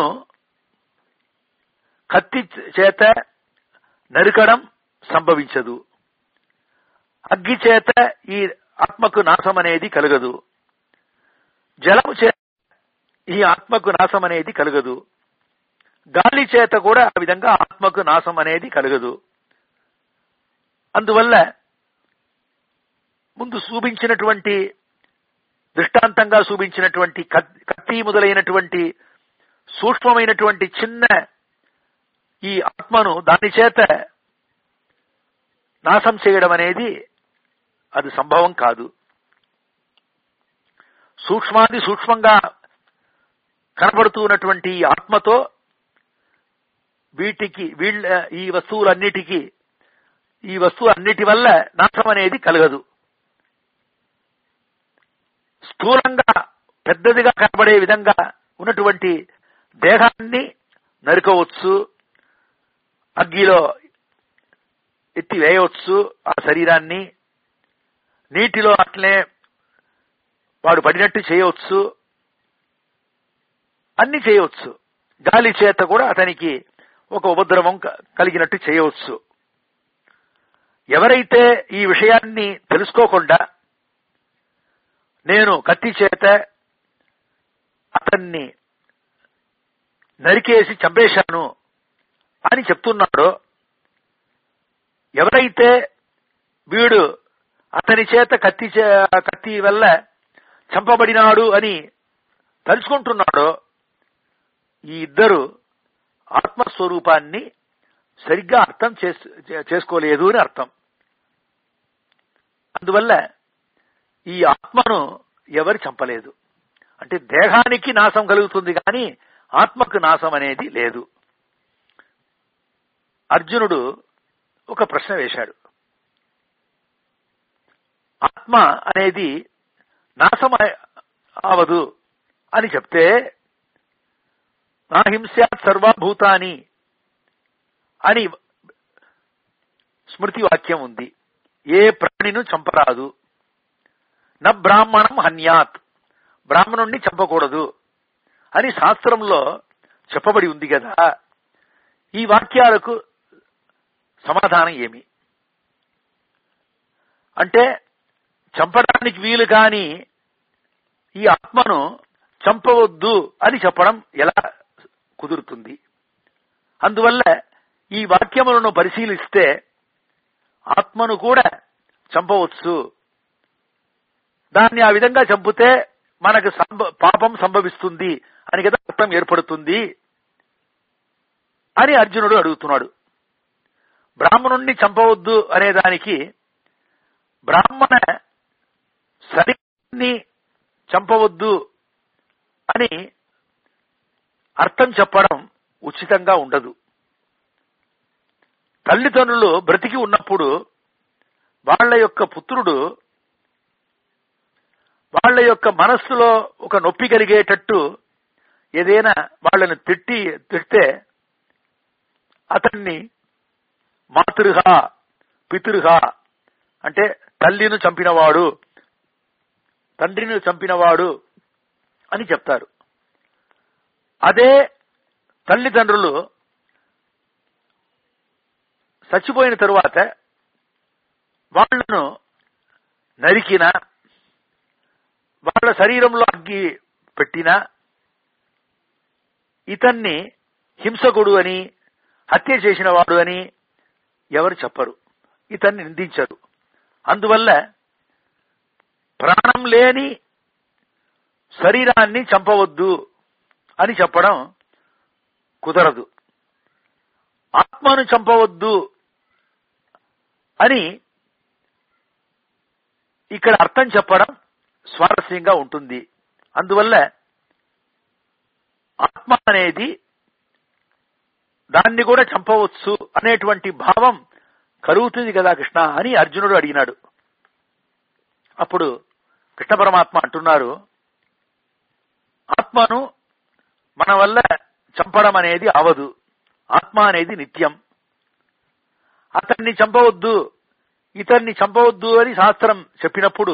కత్తి చేత నరకడం సంభవించదు అగ్గి చేత ఈ ఆత్మకు నాశం అనేది కలగదు జలము చేత ఈ ఆత్మకు నాశం అనేది కలగదు గాలి చేత కూడా ఆ విధంగా ఆత్మకు నాశం అనేది కలగదు అందువల్ల ముందు చూపించినటువంటి దృష్టాంతంగా చూపించినటువంటి కత్తి మొదలైనటువంటి సూక్ష్మమైనటువంటి చిన్న ఈ ఆత్మను దాని చేత నాశం చేయడం అనేది అది సంభవం కాదు సూక్ష్మాది సూక్ష్మంగా కనబడుతున్నటువంటి ఈ ఆత్మతో వీటికి వీళ్ళ ఈ వస్తువులన్నిటికీ ఈ వస్తువు అన్నిటి వల్ల నాశం అనేది కలగదు స్థూలంగా పెద్దదిగా కనబడే విధంగా ఉన్నటువంటి దేహాన్ని నరుకోవచ్చు అగ్గిలో ఎత్తి వేయవచ్చు ఆ శరీరాన్ని నీటిలో అట్లనే వాడు పడినట్టు చేయవచ్చు అన్ని చేయవచ్చు గాలి చేత కూడా అతనికి ఒక ఉపద్రవం కలిగినట్టు చేయవచ్చు ఎవరైతే ఈ విషయాన్ని తెలుసుకోకుండా నేను కత్తి చేత అతన్ని నరికేసి చంపేశాను అని చెప్తున్నాడో ఎవరైతే వీడు అతని చేత కత్తి కత్తి వల్ల చంపబడినాడు అని తలుచుకుంటున్నాడో ఈ ఇద్దరు ఆత్మస్వరూపాన్ని సరిగ్గా అర్థం చేసుకోలేదు అని అర్థం అందువల్ల ఈ ఆత్మను ఎవరు చంపలేదు అంటే దేహానికి నాశం కలుగుతుంది కానీ ఆత్మకు నాశం అనేది లేదు అర్జునుడు ఒక ప్రశ్న వేశాడు ఆత్మ అనేది నాశం అవదు అని చెప్తే నా హింస్యాత్ సర్వభూతాని అని స్మృతి వాక్యం ఉంది ఏ ప్రాణిను చంపరాదు న బ్రాహ్మణం హన్యాత్ బ్రాహ్మణుణ్ణి చంపకూడదు అని శాస్త్రంలో చెప్పబడి ఉంది కదా ఈ వాక్యాలకు సమాధానం ఏమి అంటే చంపడానికి వీలు కాని ఈ ఆత్మను చంపవద్దు అని చెప్పడం ఎలా కుదురుతుంది అందువల్ల ఈ వాక్యములను పరిశీలిస్తే ఆత్మను కూడా చంపవచ్చు దాన్ని ఆ విధంగా చంపితే మనకు పాపం సంభవిస్తుంది అని కదా అర్థం ఏర్పడుతుంది అని అర్జునుడు అడుగుతున్నాడు బ్రాహ్మణుణ్ణి చంపవద్దు అనే దానికి బ్రాహ్మణ శరీరాన్ని చంపవద్దు అని అర్థం చెప్పడం ఉచితంగా ఉండదు తల్లిదండ్రులు బ్రతికి ఉన్నప్పుడు వాళ్ళ యొక్క పుత్రుడు వాళ్ళ యొక్క మనస్సులో ఒక నొప్పి కలిగేటట్టు ఏదైనా వాళ్ళని తిట్టి తిడితే అతన్ని మాతృహ పితృహ అంటే తల్లిని చంపినవాడు తండ్రిని చంపినవాడు అని చెప్తారు అదే తల్లిదండ్రులు చచ్చిపోయిన తరువాత వాళ్లను నరికినా వాళ్ళ శరీరంలో అగ్గి పెట్టినా ఇతన్ని హింసకుడు అని హత్య చేసిన వాడు అని ఎవరు చెప్పరు ఇతన్ని నిందించరు అందువల్ల ప్రాణం లేని శరీరాన్ని చంపవద్దు అని చెప్పడం కుదరదు ఆత్మను చంపవద్దు అని ఇక్కడ అర్థం చెప్పడం స్వారస్యంగా ఉంటుంది అందువల్ల ఆత్మ అనేది దాన్ని కూడా చంపవచ్చు అనేటువంటి భావం కలుగుతుంది కదా కృష్ణ అని అర్జునుడు అడిగినాడు అప్పుడు కృష్ణ పరమాత్మ అంటున్నారు ఆత్మను మన వల్ల చంపడం అనేది అవదు ఆత్మ అనేది నిత్యం అతన్ని చంపవద్దు ఇతన్ని చంపవద్దు అని శాస్త్రం చెప్పినప్పుడు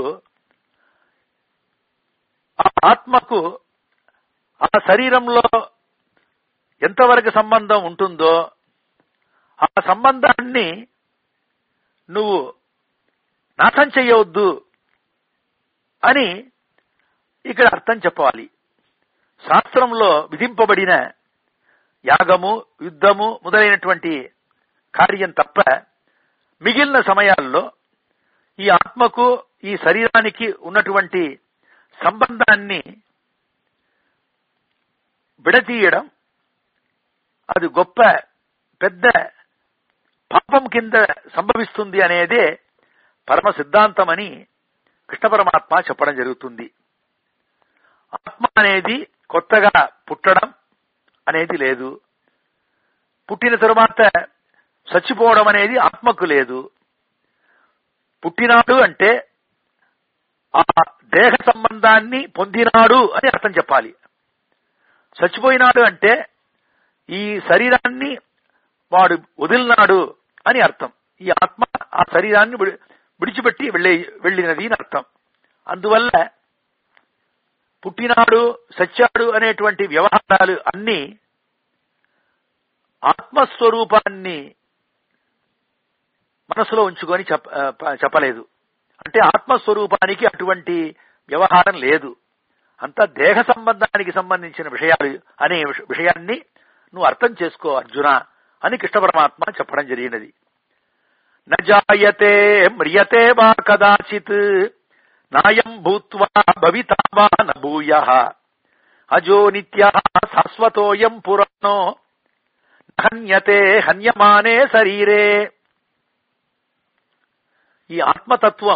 ఆ ఆత్మకు ఆ శరీరంలో ఎంతవరకు సంబంధం ఉంటుందో ఆ సంబంధాన్ని నువ్వు నాశం చేయవద్దు అని ఇక్కడ అర్థం చెప్పాలి శాస్త్రంలో విధింపబడిన యాగము యుద్ధము మొదలైనటువంటి కార్యం తప్ప మిగిలిన సమయాల్లో ఈ ఆత్మకు ఈ శరీరానికి ఉన్నటువంటి సంబంధాన్ని విడతీయడం అది గొప్ప పెద్ద పాపం కింద సంభవిస్తుంది అనేదే పరమ సిద్ధాంతమని కృష్ణ పరమాత్మ చెప్పడం జరుగుతుంది ఆత్మ అనేది కొత్తగా పుట్టడం అనేది లేదు పుట్టిన తరువాత చచ్చిపోవడం అనేది ఆత్మకు లేదు పుట్టినాడు అంటే ఆ దేహ సంబంధాన్ని పొందినాడు అని అర్థం చెప్పాలి చచ్చిపోయినాడు అంటే ఈ శరీరాన్ని వాడు వదిలినాడు అని అర్థం ఈ ఆత్మ ఆ శరీరాన్ని విడి- విడిచిపెట్టి వెళ్ళే వెళ్ళినది అని అర్థం అందువల్ల పుట్టినాడు సచ్చాడు అనేటువంటి వ్యవహారాలు అన్నీ ఆత్మస్వరూపాన్ని మనసులో ఉంచుకొని చెప్ప ఆ, చెప్పలేదు అంటే ఆత్మస్వరూపానికి అటువంటి వ్యవహారం లేదు అంతా దేహ సంబంధానికి సంబంధించిన విషయాలు అనే విష- విషయాన్ని నువ్వు అర్థం చేసుకో అర్జున అని కృష్ణ పరమాత్మ చెప్పడం జరిగినది నజాయతే మ్రియతే వా కదాచిత్ నాయం భూత్వా భవితా వా నూయ అజో నిత్య శాశ్వతోయం పురాణో హన్యతే హన్యమానే శరీరే ఈ ఆత్మతత్వం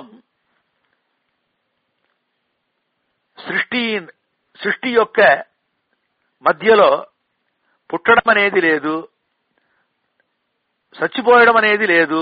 సృష్టి సృష్టి యొక్క మధ్యలో పుట్టడం అనేది లేదు చచ్చిపోయడం అనేది లేదు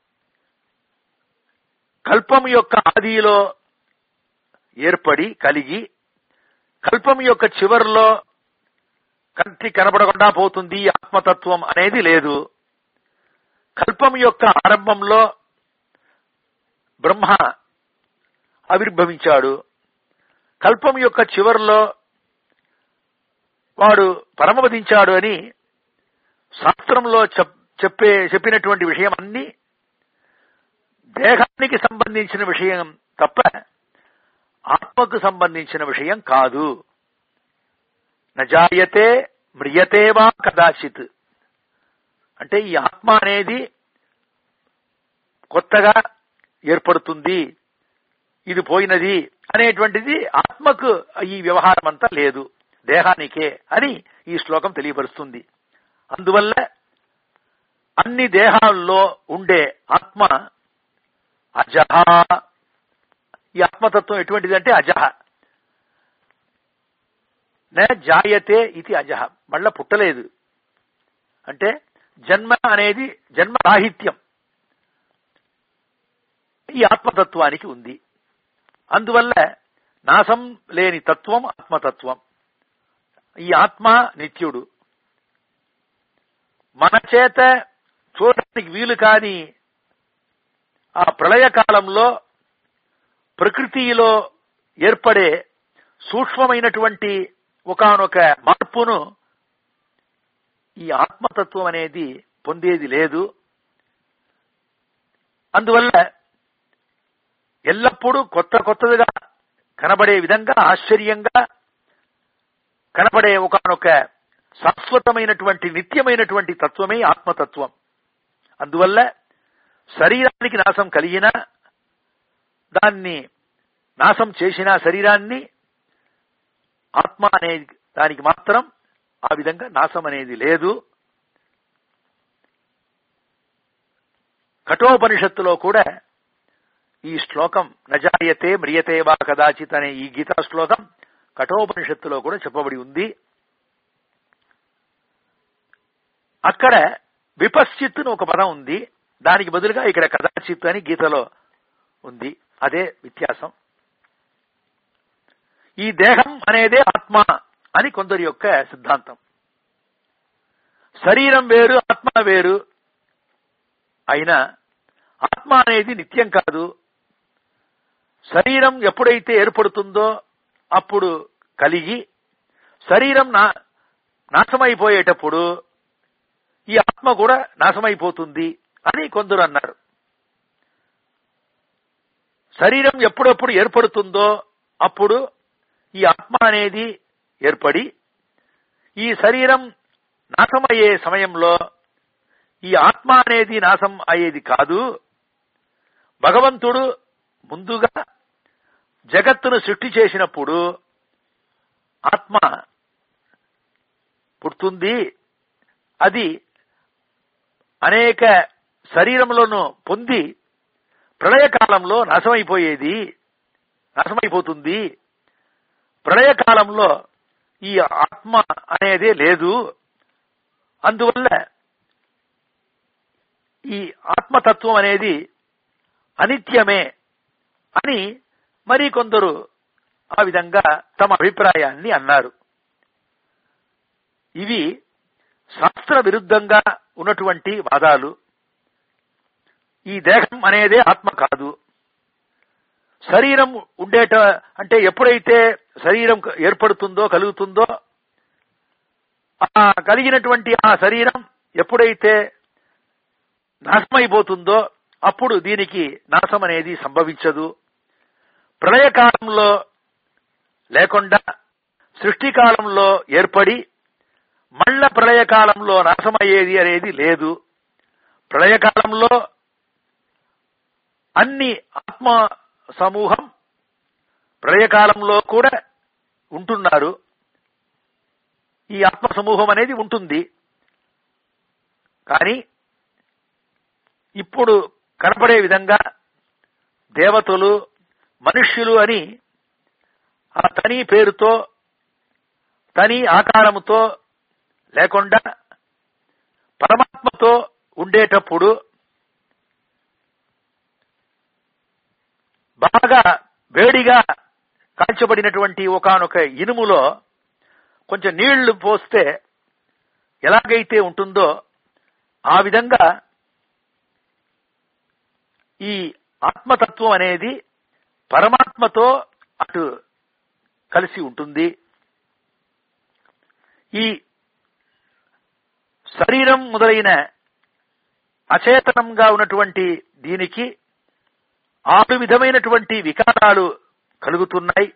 కల్పం యొక్క ఆదిలో ఏర్పడి కలిగి కల్పం యొక్క చివరిలో కంటి కనబడకుండా పోతుంది ఈ ఆత్మతత్వం అనేది లేదు కల్పం యొక్క ఆరంభంలో బ్రహ్మ ఆవిర్భవించాడు కల్పం యొక్క చివరిలో వాడు పరమపదించాడు అని శాస్త్రంలో చెప్- చెప్పే చెప్పినటువంటి విషయం అన్ని దేహానికి సంబంధించిన విషయం తప్ప ఆత్మకు సంబంధించిన విషయం కాదు నజాయతే మ్రియతే వా కదాచిత్ అంటే ఈ ఆత్మ అనేది కొత్తగా ఏర్పడుతుంది ఇది పోయినది అనేటువంటిది ఆత్మకు ఈ వ్యవహారం అంతా లేదు దేహానికే అని ఈ శ్లోకం తెలియపరుస్తుంది అందువల్ల అన్ని దేహాల్లో ఉండే ఆత్మ అజహ ఈ ఆత్మతత్వం ఎటువంటిది అంటే అజహ న జాయతే ఇది అజహ మళ్ళా పుట్టలేదు అంటే జన్మ అనేది జన్మ రాహిత్యం ఈ ఆత్మతత్వానికి ఉంది అందువల్ల నాశం లేని తత్వం ఆత్మతత్వం ఈ ఆత్మ నిత్యుడు మన చేత చూడడానికి వీలు కాని ఆ ప్రళయ కాలంలో ప్రకృతిలో ఏర్పడే సూక్ష్మమైనటువంటి ఒకానొక మార్పును ఈ ఆత్మతత్వం అనేది పొందేది లేదు అందువల్ల ఎల్లప్పుడూ కొత్త కొత్తదిగా కనబడే విధంగా ఆశ్చర్యంగా కనబడే ఒకనొక శాశ్వతమైనటువంటి నిత్యమైనటువంటి తత్వమే ఆత్మతత్వం అందువల్ల శరీరానికి నాశం కలిగినా దాన్ని నాశం చేసిన శరీరాన్ని ఆత్మ అనే దానికి మాత్రం ఆ విధంగా నాశం అనేది లేదు కఠోపనిషత్తులో కూడా ఈ శ్లోకం నజాయతే మ్రియతే వా కదాచిత్ అనే ఈ గీతా శ్లోకం కఠోపనిషత్తులో కూడా చెప్పబడి ఉంది అక్కడ విపశ్చిత్ అని ఒక పదం ఉంది దానికి బదులుగా ఇక్కడ కదాచిత్ అని గీతలో ఉంది అదే వ్యత్యాసం ఈ దేహం అనేదే ఆత్మ అని కొందరి యొక్క సిద్ధాంతం శరీరం వేరు ఆత్మ వేరు అయినా ఆత్మ అనేది నిత్యం కాదు శరీరం ఎప్పుడైతే ఏర్పడుతుందో అప్పుడు కలిగి శరీరం నా నాశమైపోయేటప్పుడు ఈ ఆత్మ కూడా నాశమైపోతుంది అని కొందరు అన్నారు శరీరం ఎప్పుడప్పుడు ఏర్పడుతుందో అప్పుడు ఈ ఆత్మ అనేది ఏర్పడి ఈ శరీరం నాశమయ్యే సమయంలో ఈ ఆత్మ అనేది నాశం అయ్యేది కాదు భగవంతుడు ముందుగా జగత్తును సృష్టి చేసినప్పుడు ఆత్మ పుడుతుంది అది అనేక శరీరంలోనూ పొంది ప్రళయకాలంలో నాశమైపోయేది నాశమైపోతుంది ప్రళయకాలంలో ఈ ఆత్మ అనేదే లేదు అందువల్ల ఈ ఆత్మతత్వం అనేది అనిత్యమే అని మరి కొందరు ఆ విధంగా తమ అభిప్రాయాన్ని అన్నారు ఇవి శాస్త్ర విరుద్ధంగా ఉన్నటువంటి వాదాలు ఈ దేహం అనేదే ఆత్మ కాదు శరీరం ఉండేట అంటే ఎప్పుడైతే శరీరం ఏర్పడుతుందో కలుగుతుందో ఆ కలిగినటువంటి ఆ శరీరం ఎప్పుడైతే నాశమైపోతుందో అప్పుడు దీనికి నాశం అనేది సంభవించదు ప్రళయకాలంలో లేకుండా సృష్టికాలంలో ఏర్పడి మళ్ళ ప్రళయకాలంలో నాశమయ్యేది అనేది లేదు ప్రళయకాలంలో అన్ని ఆత్మ సమూహం ప్రళయకాలంలో కూడా ఉంటున్నారు ఈ ఆత్మ సమూహం అనేది ఉంటుంది కానీ ఇప్పుడు కనపడే విధంగా దేవతలు మనుష్యులు అని ఆ తని పేరుతో తని ఆకారముతో లేకుండా పరమాత్మతో ఉండేటప్పుడు బాగా వేడిగా కాల్చబడినటువంటి ఒకనొక ఇనుములో కొంచెం నీళ్లు పోస్తే ఎలాగైతే ఉంటుందో ఆ విధంగా ఈ ఆత్మతత్వం అనేది పరమాత్మతో అటు కలిసి ఉంటుంది ఈ శరీరం మొదలైన అచేతనంగా ఉన్నటువంటి దీనికి ఆరు విధమైనటువంటి వికారాలు కలుగుతున్నాయి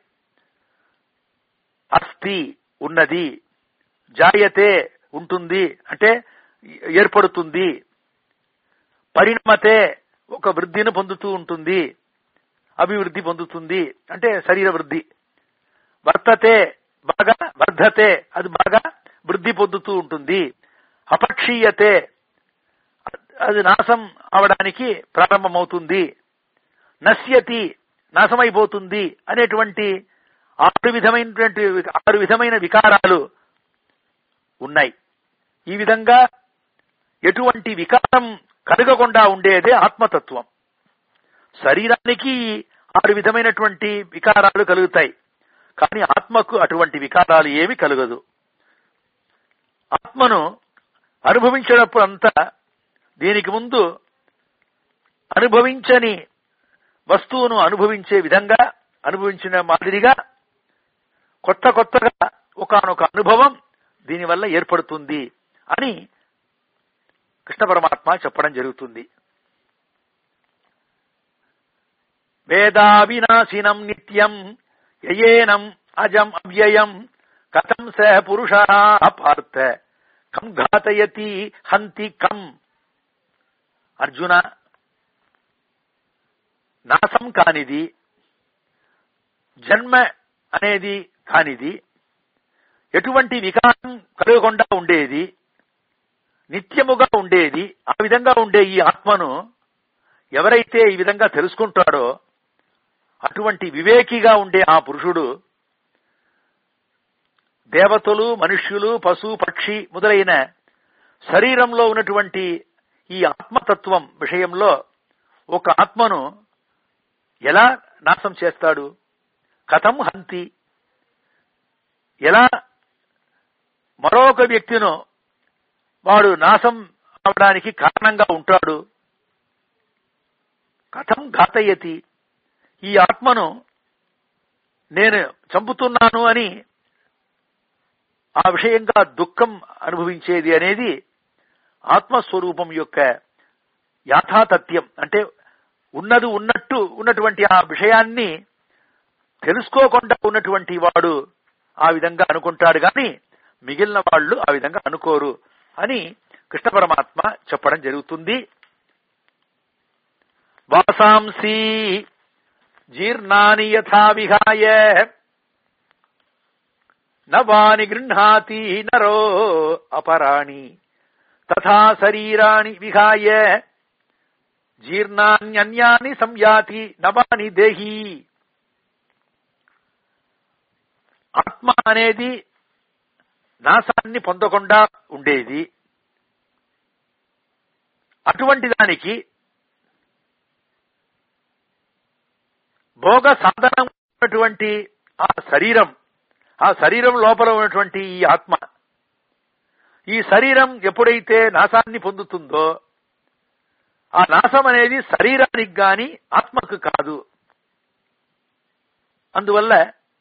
అస్థి ఉన్నది జాయతే ఉంటుంది అంటే ఏర్పడుతుంది పరిణమతే ఒక వృద్ధిని పొందుతూ ఉంటుంది అభివృద్ధి పొందుతుంది అంటే శరీర వృద్ధి వర్తతే బాగా వర్ధతే అది బాగా వృద్ధి పొందుతూ ఉంటుంది అపక్షీయతే అది నాశం అవడానికి ప్రారంభమవుతుంది నశ్యతి నాశమైపోతుంది అనేటువంటి ఆరు విధమైనటువంటి ఆరు విధమైన వికారాలు ఉన్నాయి ఈ విధంగా ఎటువంటి వికారం కలగకుండా ఉండేదే ఆత్మతత్వం శరీరానికి ఆరు విధమైనటువంటి వికారాలు కలుగుతాయి కానీ ఆత్మకు అటువంటి వికారాలు ఏమి కలగదు ఆత్మను అనుభవించినప్పుడు అంతా దీనికి ముందు అనుభవించని వస్తువును అనుభవించే విధంగా అనుభవించిన మాదిరిగా కొత్త కొత్తగా ఒకనొక అనుభవం దీనివల్ల ఏర్పడుతుంది అని కృష్ణ పరమాత్మ చెప్పడం జరుగుతుంది వేదావినాశినం నిత్యం యయేనం అజం అవ్యయం కథం స పురుష పార్థ కం ఘాతయతి హంతి కం అర్జున నాశం కానిది జన్మ అనేది కానిది ఎటువంటి వికారం కలగకుండా ఉండేది నిత్యముగా ఉండేది ఆ విధంగా ఉండే ఈ ఆత్మను ఎవరైతే ఈ విధంగా తెలుసుకుంటాడో అటువంటి వివేకిగా ఉండే ఆ పురుషుడు దేవతలు మనుష్యులు పశు పక్షి మొదలైన శరీరంలో ఉన్నటువంటి ఈ ఆత్మతత్వం విషయంలో ఒక ఆత్మను ఎలా నాశం చేస్తాడు కథం హంతి ఎలా మరొక వ్యక్తిను వాడు నాశం అవడానికి కారణంగా ఉంటాడు కథం ఘాతయతి ఈ ఆత్మను నేను చంపుతున్నాను అని ఆ విషయంగా దుఃఖం అనుభవించేది అనేది ఆత్మస్వరూపం యొక్క యాథాతథ్యం అంటే ఉన్నది ఉన్నట్టు ఉన్నటువంటి ఆ విషయాన్ని తెలుసుకోకుండా ఉన్నటువంటి వాడు ఆ విధంగా అనుకుంటాడు గాని మిగిలిన వాళ్ళు ఆ విధంగా అనుకోరు అని కృష్ణ పరమాత్మ చెప్పడం జరుగుతుంది వాసాంసి జీర్ణాని యథా విహాయ నవాని గృహాతి నరో అపరాణి తథా శరీరాణి విహాయ జీర్ణాన్యన్యాని సంయాతి నవాని దేహి ఆత్మ అనేది నాశాన్ని పొందకుండా ఉండేది అటువంటి దానికి భోగ సాధనం ఉన్నటువంటి ఆ శరీరం ఆ శరీరం లోపల ఉన్నటువంటి ఈ ఆత్మ ఈ శరీరం ఎప్పుడైతే నాశాన్ని పొందుతుందో ఆ నాశం అనేది శరీరానికి గాని ఆత్మకు కాదు అందువల్ల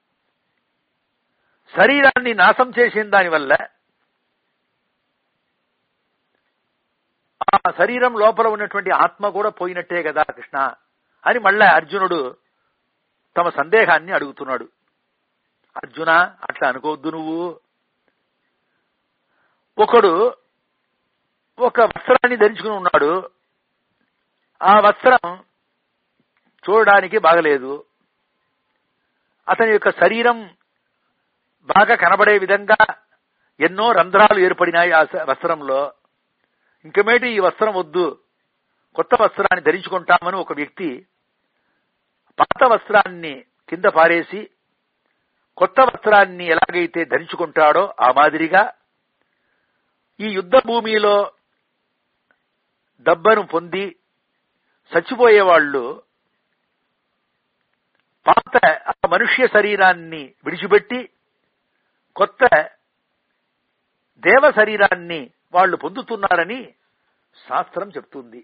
శరీరాన్ని నాశం చేసిన దానివల్ల ఆ శరీరం లోపల ఉన్నటువంటి ఆత్మ కూడా పోయినట్టే కదా కృష్ణ అని మళ్ళా అర్జునుడు తమ సందేహాన్ని అడుగుతున్నాడు అర్జున అట్లా అనుకోవద్దు నువ్వు ఒకడు ఒక వస్త్రాన్ని ధరించుకుని ఉన్నాడు ఆ వస్త్రం చూడడానికి బాగలేదు అతని యొక్క శరీరం బాగా కనబడే విధంగా ఎన్నో రంధ్రాలు ఏర్పడినాయి ఆ వస్త్రంలో ఇంకమేటి ఈ వస్త్రం వద్దు కొత్త వస్త్రాన్ని ధరించుకుంటామని ఒక వ్యక్తి పాత వస్త్రాన్ని కింద పారేసి కొత్త వస్త్రాన్ని ఎలాగైతే ధరించుకుంటాడో ఆ మాదిరిగా ఈ యుద్ధ భూమిలో దబ్బను పొంది చచ్చిపోయే వాళ్ళు పాత ఆ మనుష్య శరీరాన్ని విడిచిపెట్టి కొత్త దేవ శరీరాన్ని వాళ్ళు పొందుతున్నారని శాస్త్రం చెప్తుంది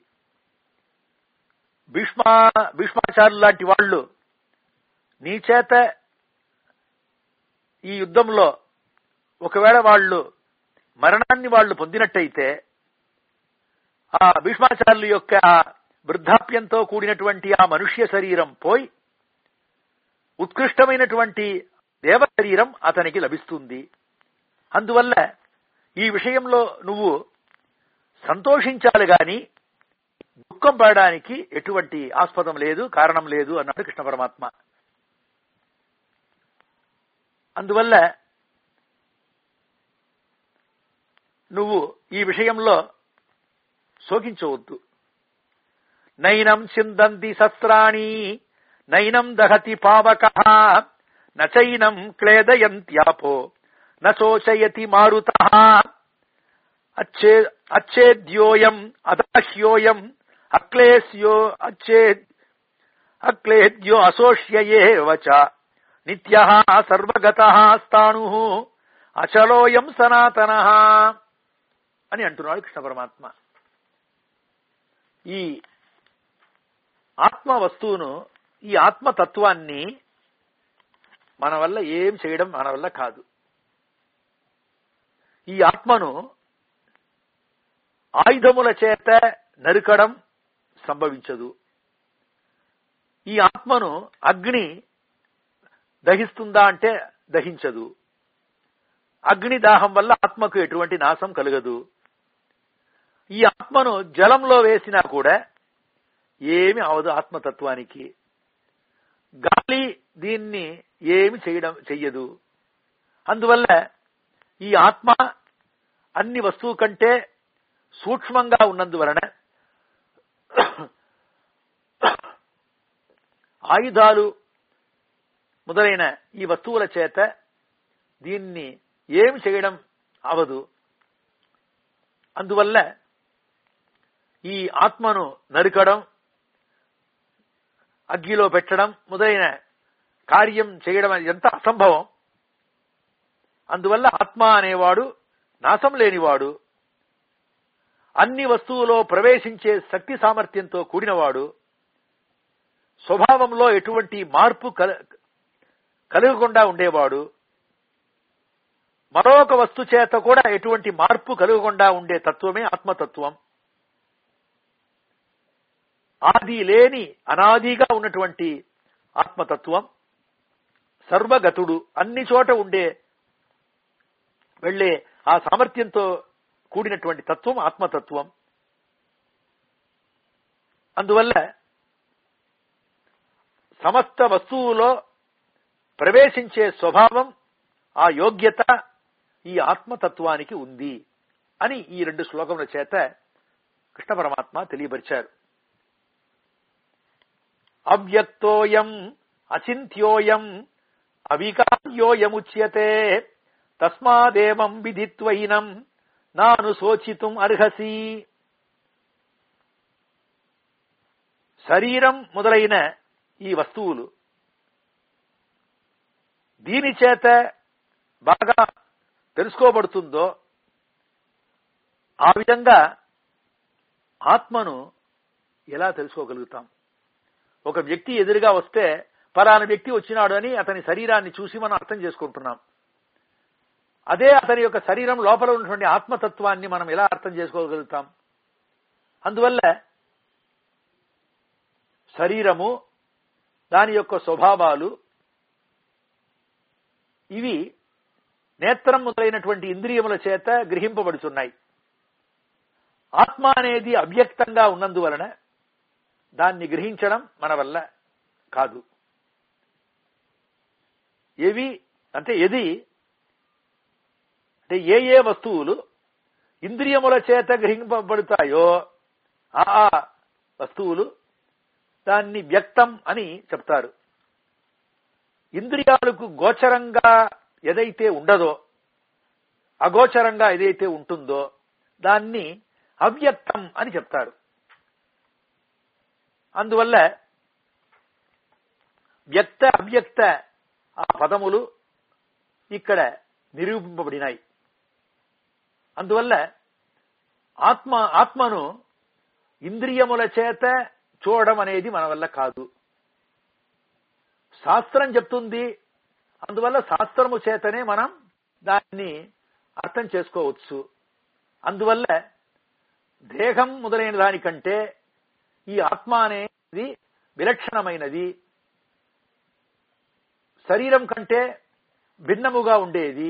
భీష్మా భీష్మాచార్యులు లాంటి వాళ్ళు నీ చేత ఈ యుద్ధంలో ఒకవేళ వాళ్ళు మరణాన్ని వాళ్ళు పొందినట్టయితే ఆ భీష్మాచార్యుల యొక్క వృద్ధాప్యంతో కూడినటువంటి ఆ మనుష్య శరీరం పోయి ఉత్కృష్టమైనటువంటి దేవ శరీరం అతనికి లభిస్తుంది అందువల్ల ఈ విషయంలో నువ్వు సంతోషించాలి గాని దుఃఖం పడడానికి ఎటువంటి ఆస్పదం లేదు కారణం లేదు అన్నాడు కృష్ణ పరమాత్మ అందువల్ల నువ్వు ఈ విషయంలో శోకించవద్దు నైనం చిందంతి శస్త్రాణి నైనం దహతి పావక నైనం క్లేదయంత్యాపో నోచయతి మారుత అచ్చే అచ్చేద్యోయం అదాహ్యోయం అక్లేస్యో అచ్చేద్ అక్లేద్యో అశోష్యేవ చ నిత్య సర్వగత స్థాణు అచలోయం సనాతన అని అంటున్నాడు కృష్ణ పరమాత్మ ఈ ఆత్మ వస్తువును ఈ ఆత్మతత్వాన్ని మన వల్ల ఏం చేయడం మన వల్ల కాదు ఈ ఆత్మను ఆయుధముల చేత నరుకడం సంభవించదు ఈ ఆత్మను అగ్ని దహిస్తుందా అంటే దహించదు అగ్ని దాహం వల్ల ఆత్మకు ఎటువంటి నాశం కలగదు ఈ ఆత్మను జలంలో వేసినా కూడా ఏమి అవదు ఆత్మతత్వానికి గాలి దీన్ని ఏమి చేయడం చెయ్యదు అందువల్ల ఈ ఆత్మ అన్ని వస్తువు కంటే సూక్ష్మంగా ఉన్నందువలన ఆయుధాలు మొదలైన ఈ వస్తువుల చేత దీన్ని ఏమి చేయడం అవదు అందువల్ల ఈ ఆత్మను నరకడం అగ్గిలో పెట్టడం మొదలైన కార్యం చేయడం అనేది ఎంత అసంభవం అందువల్ల ఆత్మ అనేవాడు నాశం లేనివాడు అన్ని వస్తువులో ప్రవేశించే శక్తి సామర్థ్యంతో కూడినవాడు స్వభావంలో ఎటువంటి మార్పు కల- కలగకుండా ఉండేవాడు మరొక వస్తు చేత కూడా ఎటువంటి మార్పు కలగకుండా ఉండే తత్వమే ఆత్మతత్వం ఆది లేని అనాదిగా ఉన్నటువంటి ఆత్మతత్వం సర్వగతుడు అన్ని చోట ఉండే వెళ్లే ఆ సామర్థ్యంతో కూడినటువంటి తత్వం ఆత్మతత్వం అందువల్ల సమస్త వస్తువులో ప్రవేశించే స్వభావం ఆ యోగ్యత ఈ ఆత్మతత్వానికి ఉంది అని ఈ రెండు శ్లోకముల చేత కృష్ణ పరమాత్మ తెలియపరిచారు అవ్యక్తోయం అచింత్యోయం అవికార్యోయముచ్యతే తస్మాదేవం విధిత్వైనం నాను శోచితుం అర్హసి శరీరం మొదలైన ఈ వస్తువులు దీని చేత బాగా తెలుసుకోబడుతుందో ఆ విధంగా ఆత్మను ఎలా తెలుసుకోగలుగుతాం ఒక వ్యక్తి ఎదురుగా వస్తే పలానా వ్యక్తి వచ్చినాడు అని అతని శరీరాన్ని చూసి మనం అర్థం చేసుకుంటున్నాం అదే అతని యొక్క శరీరం లోపల ఉన్నటువంటి ఆత్మతత్వాన్ని మనం ఎలా అర్థం చేసుకోగలుగుతాం అందువల్ల శరీరము దాని యొక్క స్వభావాలు ఇవి నేత్రం మొదలైనటువంటి ఇంద్రియముల చేత గ్రహింపబడుతున్నాయి ఆత్మ అనేది అవ్యక్తంగా ఉన్నందువలన దాన్ని గ్రహించడం మన వల్ల కాదు ఏవి అంటే ఎది అంటే ఏ ఏ వస్తువులు ఇంద్రియముల చేత గ్రహింపబడతాయో ఆ ఆ వస్తువులు దాన్ని వ్యక్తం అని చెప్తారు ఇంద్రియాలకు గోచరంగా ఏదైతే ఉండదో అగోచరంగా ఏదైతే ఉంటుందో దాన్ని అవ్యక్తం అని చెప్తారు అందువల్ల వ్యక్త అవ్యక్త ఆ పదములు ఇక్కడ నిరూపింపబడినాయి అందువల్ల ఆత్మ ఆత్మను ఇంద్రియముల చేత చూడడం అనేది మన వల్ల కాదు శాస్త్రం చెప్తుంది అందువల్ల శాస్త్రము చేతనే మనం దాన్ని అర్థం చేసుకోవచ్చు అందువల్ల దేహం మొదలైన దానికంటే ఈ ఆత్మ అనేది విలక్షణమైనది శరీరం కంటే భిన్నముగా ఉండేది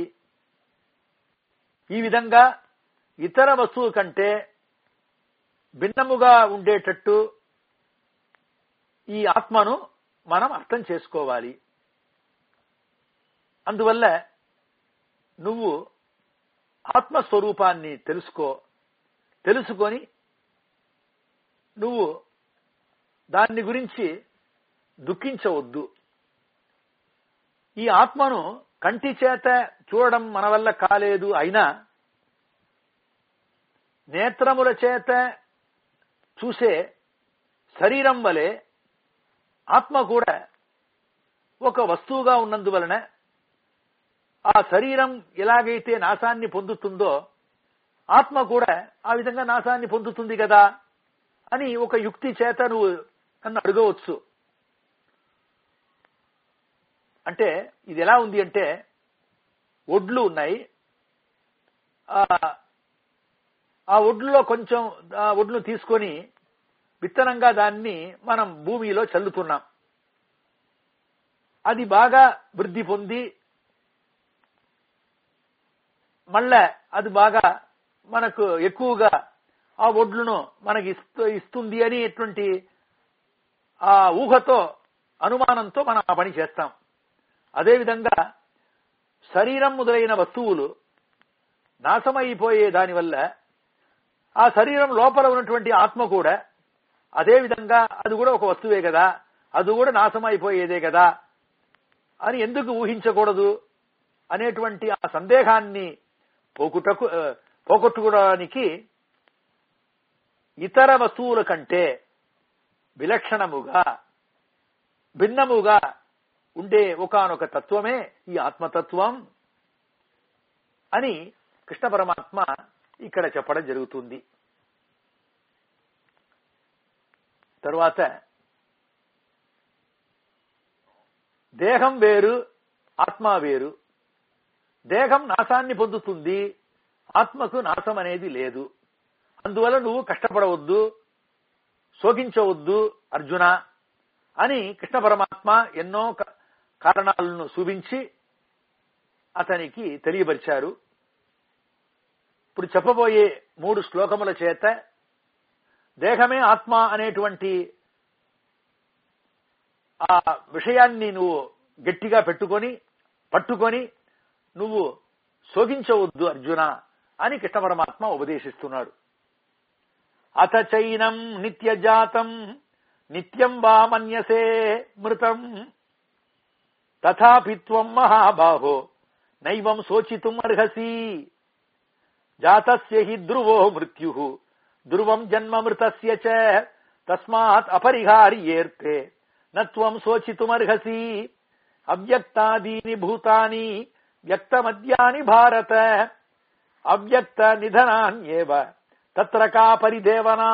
ఈ విధంగా ఇతర వస్తువు కంటే భిన్నముగా ఉండేటట్టు ఈ ఆత్మను మనం అర్థం చేసుకోవాలి అందువల్ల నువ్వు ఆత్మస్వరూపాన్ని తెలుసుకో తెలుసుకొని నువ్వు దాన్ని గురించి దుఃఖించవద్దు ఈ ఆత్మను కంటి చేత చూడడం మన వల్ల కాలేదు అయినా నేత్రముల చేత చూసే శరీరం వలె ఆత్మ కూడా ఒక వస్తువుగా ఉన్నందువలన ఆ శరీరం ఎలాగైతే నాశాన్ని పొందుతుందో ఆత్మ కూడా ఆ విధంగా నాశాన్ని పొందుతుంది కదా అని ఒక యుక్తి చేత నువ్వు నన్ను అడగవచ్చు అంటే ఇది ఎలా ఉంది అంటే ఒడ్లు ఉన్నాయి ఆ ఆ ఒడ్లులో కొంచెం ఆ ఒడ్లు తీసుకొని విత్తనంగా దాన్ని మనం భూమిలో చల్లుతున్నాం అది బాగా వృద్ధి పొంది మళ్ళా అది బాగా మనకు ఎక్కువగా ఆ ఒడ్లను మనకి ఇస్తూ ఇస్తుంది అనేటువంటి ఆ ఊహతో అనుమానంతో మనం ఆ పని చేస్తాం అదేవిధంగా శరీరం మొదలైన వస్తువులు నాశమైపోయే దానివల్ల ఆ శరీరం లోపల ఉన్నటువంటి ఆత్మ కూడా అదే విధంగా అది కూడా ఒక వస్తువే కదా అది కూడా నాశమైపోయేదే కదా అని ఎందుకు ఊహించకూడదు అనేటువంటి ఆ సందేహాన్ని పోకుటకు ఆ, పోగొట్టుకోవడానికి ఇతర వస్తువుల కంటే విలక్షణముగా భిన్నముగా ఉండే ఒకానొక తత్వమే ఈ ఆత్మతత్వం అని కృష్ణ పరమాత్మ ఇక్కడ చెప్పడం జరుగుతుంది తరువాత దేహం వేరు ఆత్మ వేరు దేహం నాశాన్ని పొందుతుంది ఆత్మకు నాశం అనేది లేదు అందువల్ల నువ్వు కష్టపడవద్దు శోకించవద్దు అర్జున అని కృష్ణ పరమాత్మ ఎన్నో క- కారణాలను చూపించి అతనికి తెలియపరిచారు ఇప్పుడు చెప్పబోయే మూడు శ్లోకముల చేత దేహమే ఆత్మ అనేటువంటి ఆ విషయాన్ని నువ్వు గట్టిగా పెట్టుకొని పట్టుకొని నువ్వు శోకించవద్దు అర్జున అని కృష్ణ పరమాత్మ ఉపదేశిస్తున్నాడు అత చైనం నిత్యజాతం నిత్యం వా మన్యసే మృతం తథాపి త్వం మహాబాహో నైవం శోచితుం అర్హసి జాతస్య హి ధ్రువో మృత్యు ధ్రువం జన్మ మృతస్య చ తస్మాత్ అపరిహార్యేర్తే నత్వం శోచితుమర్హసి అవ్యక్తాదీని భూతాని వ్యక్తమద్యాని భారత అవ్యక్త నిధనాన్యేవ తత్ర కా పరిదేవనా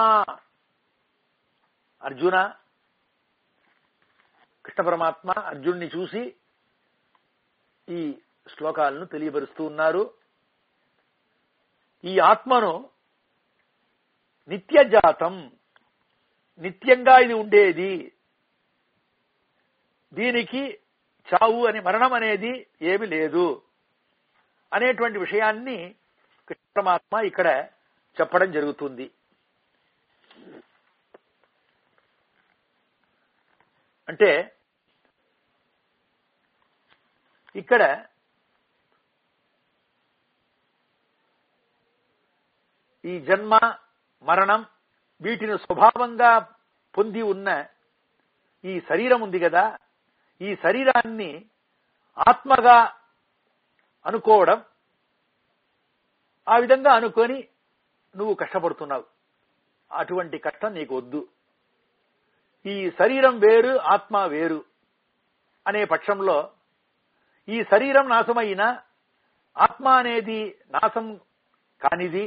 అర్జున కృష్ణ పరమాత్మ అర్జున్ని చూసి ఈ శ్లోకాలను తెలియపరుస్తూ ఉన్నారు ఈ ఆత్మను నిత్యజాతం నిత్యంగా ఇది ఉండేది దీనికి చావు అని మరణం అనేది ఏమి లేదు అనేటువంటి విషయాన్ని కృష్ణ పరమాత్మ ఇక్కడ చెప్పడం జరుగుతుంది అంటే ఇక్కడ ఈ జన్మ మరణం వీటిని స్వభావంగా పొంది ఉన్న ఈ శరీరం ఉంది కదా ఈ శరీరాన్ని ఆత్మగా అనుకోవడం ఆ విధంగా అనుకొని నువ్వు కష్టపడుతున్నావు అటువంటి కష్టం నీకు వద్దు ఈ శరీరం వేరు ఆత్మ వేరు అనే పక్షంలో ఈ శరీరం నాశమైన ఆత్మ అనేది నాశం కానిది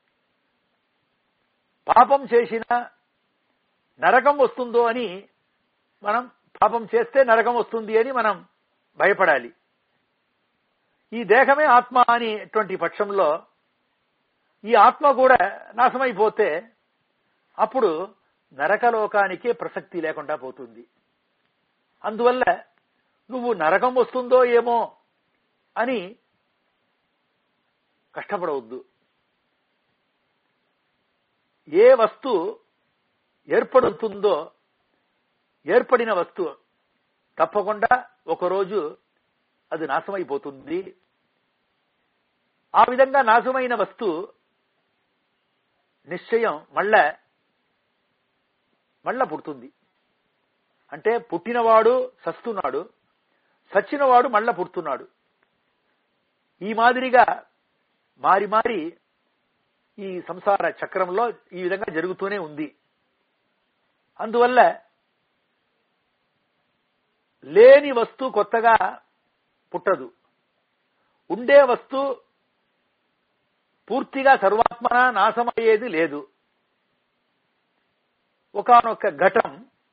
పాపం చేసిన నరకం వస్తుందో అని మనం పాపం చేస్తే నరకం వస్తుంది అని మనం భయపడాలి ఈ దేహమే ఆత్మ అనేటువంటి పక్షంలో ఈ ఆత్మ కూడా నాశమైపోతే అప్పుడు నరకలోకానికే ప్రసక్తి లేకుండా పోతుంది అందువల్ల నువ్వు నరకం వస్తుందో ఏమో అని కష్టపడవద్దు ఏ వస్తు ఏర్పడుతుందో ఏర్పడిన వస్తువు తప్పకుండా ఒకరోజు అది నాశమైపోతుంది ఆ విధంగా నాశమైన వస్తువు నిశ్చయం మళ్ళా మళ్ళా పుడుతుంది అంటే పుట్టినవాడు సస్తున్నాడు సచ్చినవాడు మళ్ళా పుడుతున్నాడు ఈ మాదిరిగా మారి మారి ఈ సంసార చక్రంలో ఈ విధంగా జరుగుతూనే ఉంది అందువల్ల లేని వస్తు కొత్తగా పుట్టదు ఉండే వస్తు పూర్తిగా సర్వాత్మన నాశమయ్యేది లేదు ఒకనొక ఘటం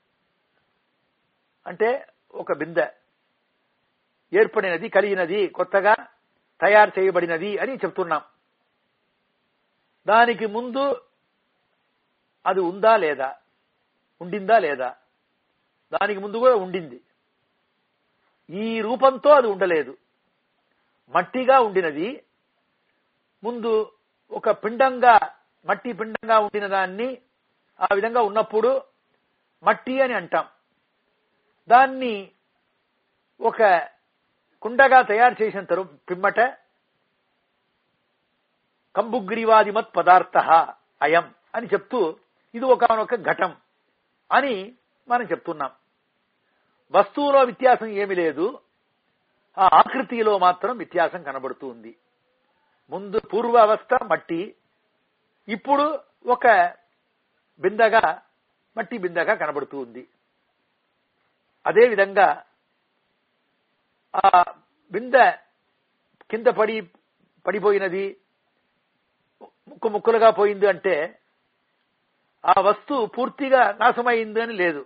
అంటే ఒక బిందె ఏర్పడినది కలిగినది కొత్తగా తయారు చేయబడినది అని చెప్తున్నాం దానికి ముందు అది ఉందా లేదా ఉండిందా లేదా దానికి ముందు కూడా ఉండింది ఈ రూపంతో అది ఉండలేదు మట్టిగా ఉండినది ముందు ఒక పిండంగా మట్టి పిండంగా ఉండిన దాన్ని ఆ విధంగా ఉన్నప్పుడు మట్టి అని అంటాం దాన్ని ఒక కుండగా తయారు చేసిన తరు పిమ్మట కంబుగ్రీవాదిమత్ పదార్థ అయం అని చెప్తూ ఇది ఒకనొక ఘటం అని మనం చెప్తున్నాం వస్తువులో వ్యత్యాసం ఏమి లేదు ఆ ఆకృతిలో మాత్రం వ్యత్యాసం కనబడుతుంది ముందు పూర్వ అవస్థ మట్టి ఇప్పుడు ఒక బిందగా మట్టి బిందగా కనబడుతూ ఉంది అదేవిధంగా ఆ బింద కింద పడి పడిపోయినది ముక్కు ముక్కలుగా పోయింది అంటే ఆ వస్తువు పూర్తిగా నాశమైంది అని లేదు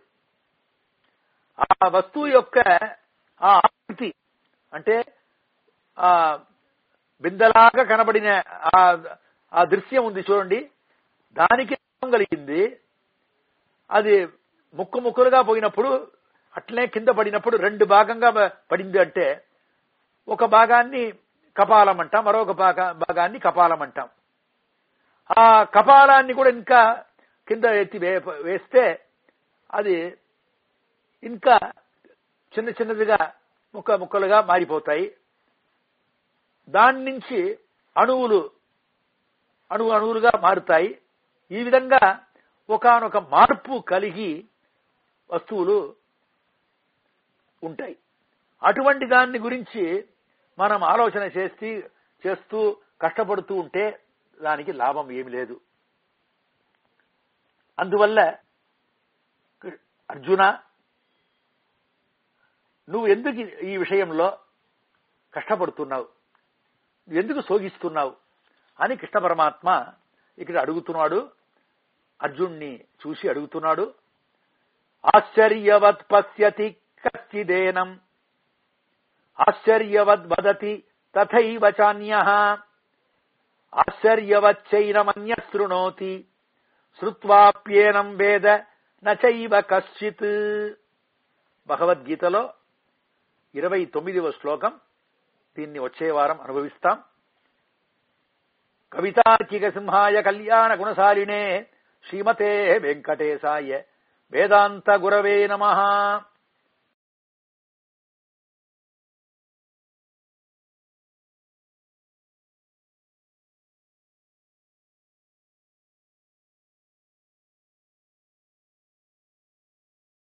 ఆ వస్తువు యొక్క ఆ ఆకృతి అంటే ఆ బిందలాగా కనబడిన ఆ ఆ దృశ్యం ఉంది చూడండి దానికి లాభం కలిగింది అది ముక్కు ముక్కలుగా పోయినప్పుడు అట్లనే కింద పడినప్పుడు రెండు భాగంగా పడింది అంటే ఒక భాగాన్ని కపాలం అంటాం మరొక భాగ భాగాన్ని కపాలం అంటాం ఆ కపాలాన్ని కూడా ఇంకా కింద ఎత్తి వే- వేస్తే అది ఇంకా చిన్న చిన్నదిగా ముక్క ముక్కలుగా మారిపోతాయి దాని నుంచి అణువులు అణువు అణువులుగా మారుతాయి ఈ విధంగా ఒకానొక మార్పు కలిగి వస్తువులు ఉంటాయి అటువంటి దాన్ని గురించి మనం ఆలోచన చేసి చేస్తూ కష్టపడుతూ ఉంటే దానికి లాభం ఏమి లేదు అందువల్ల అర్జున నువ్వు ఎందుకు ఈ విషయంలో కష్టపడుతున్నావు నువ్వు ఎందుకు సోగిస్తున్నావు అని కృష్ణ పరమాత్మ ఇక్కడ అడుగుతున్నాడు అర్జున్ని చూసి అడుగుతున్నాడు ఆశ్చర్యవత్ పశ్యతి కచ్చిదేనం ఆశ్చర్యవద్ వదతి తథైవ చాన్య ఆశ్చర్యవచ్చైనమన్య శృణోతి శ్రుత్వాప్యేనం వేద నచైవ కశ్చిత్ భగవద్గీతలో ఇరవై తొమ్మిదవ శ్లోకం దీన్ని వచ్చే వారం అనుభవిస్తాం కవితార్కిక సింహాయ కళ్యాణ గుణశాలినే శ్రీమతే వెంకటేశాయ వేదాంత గురవే నమ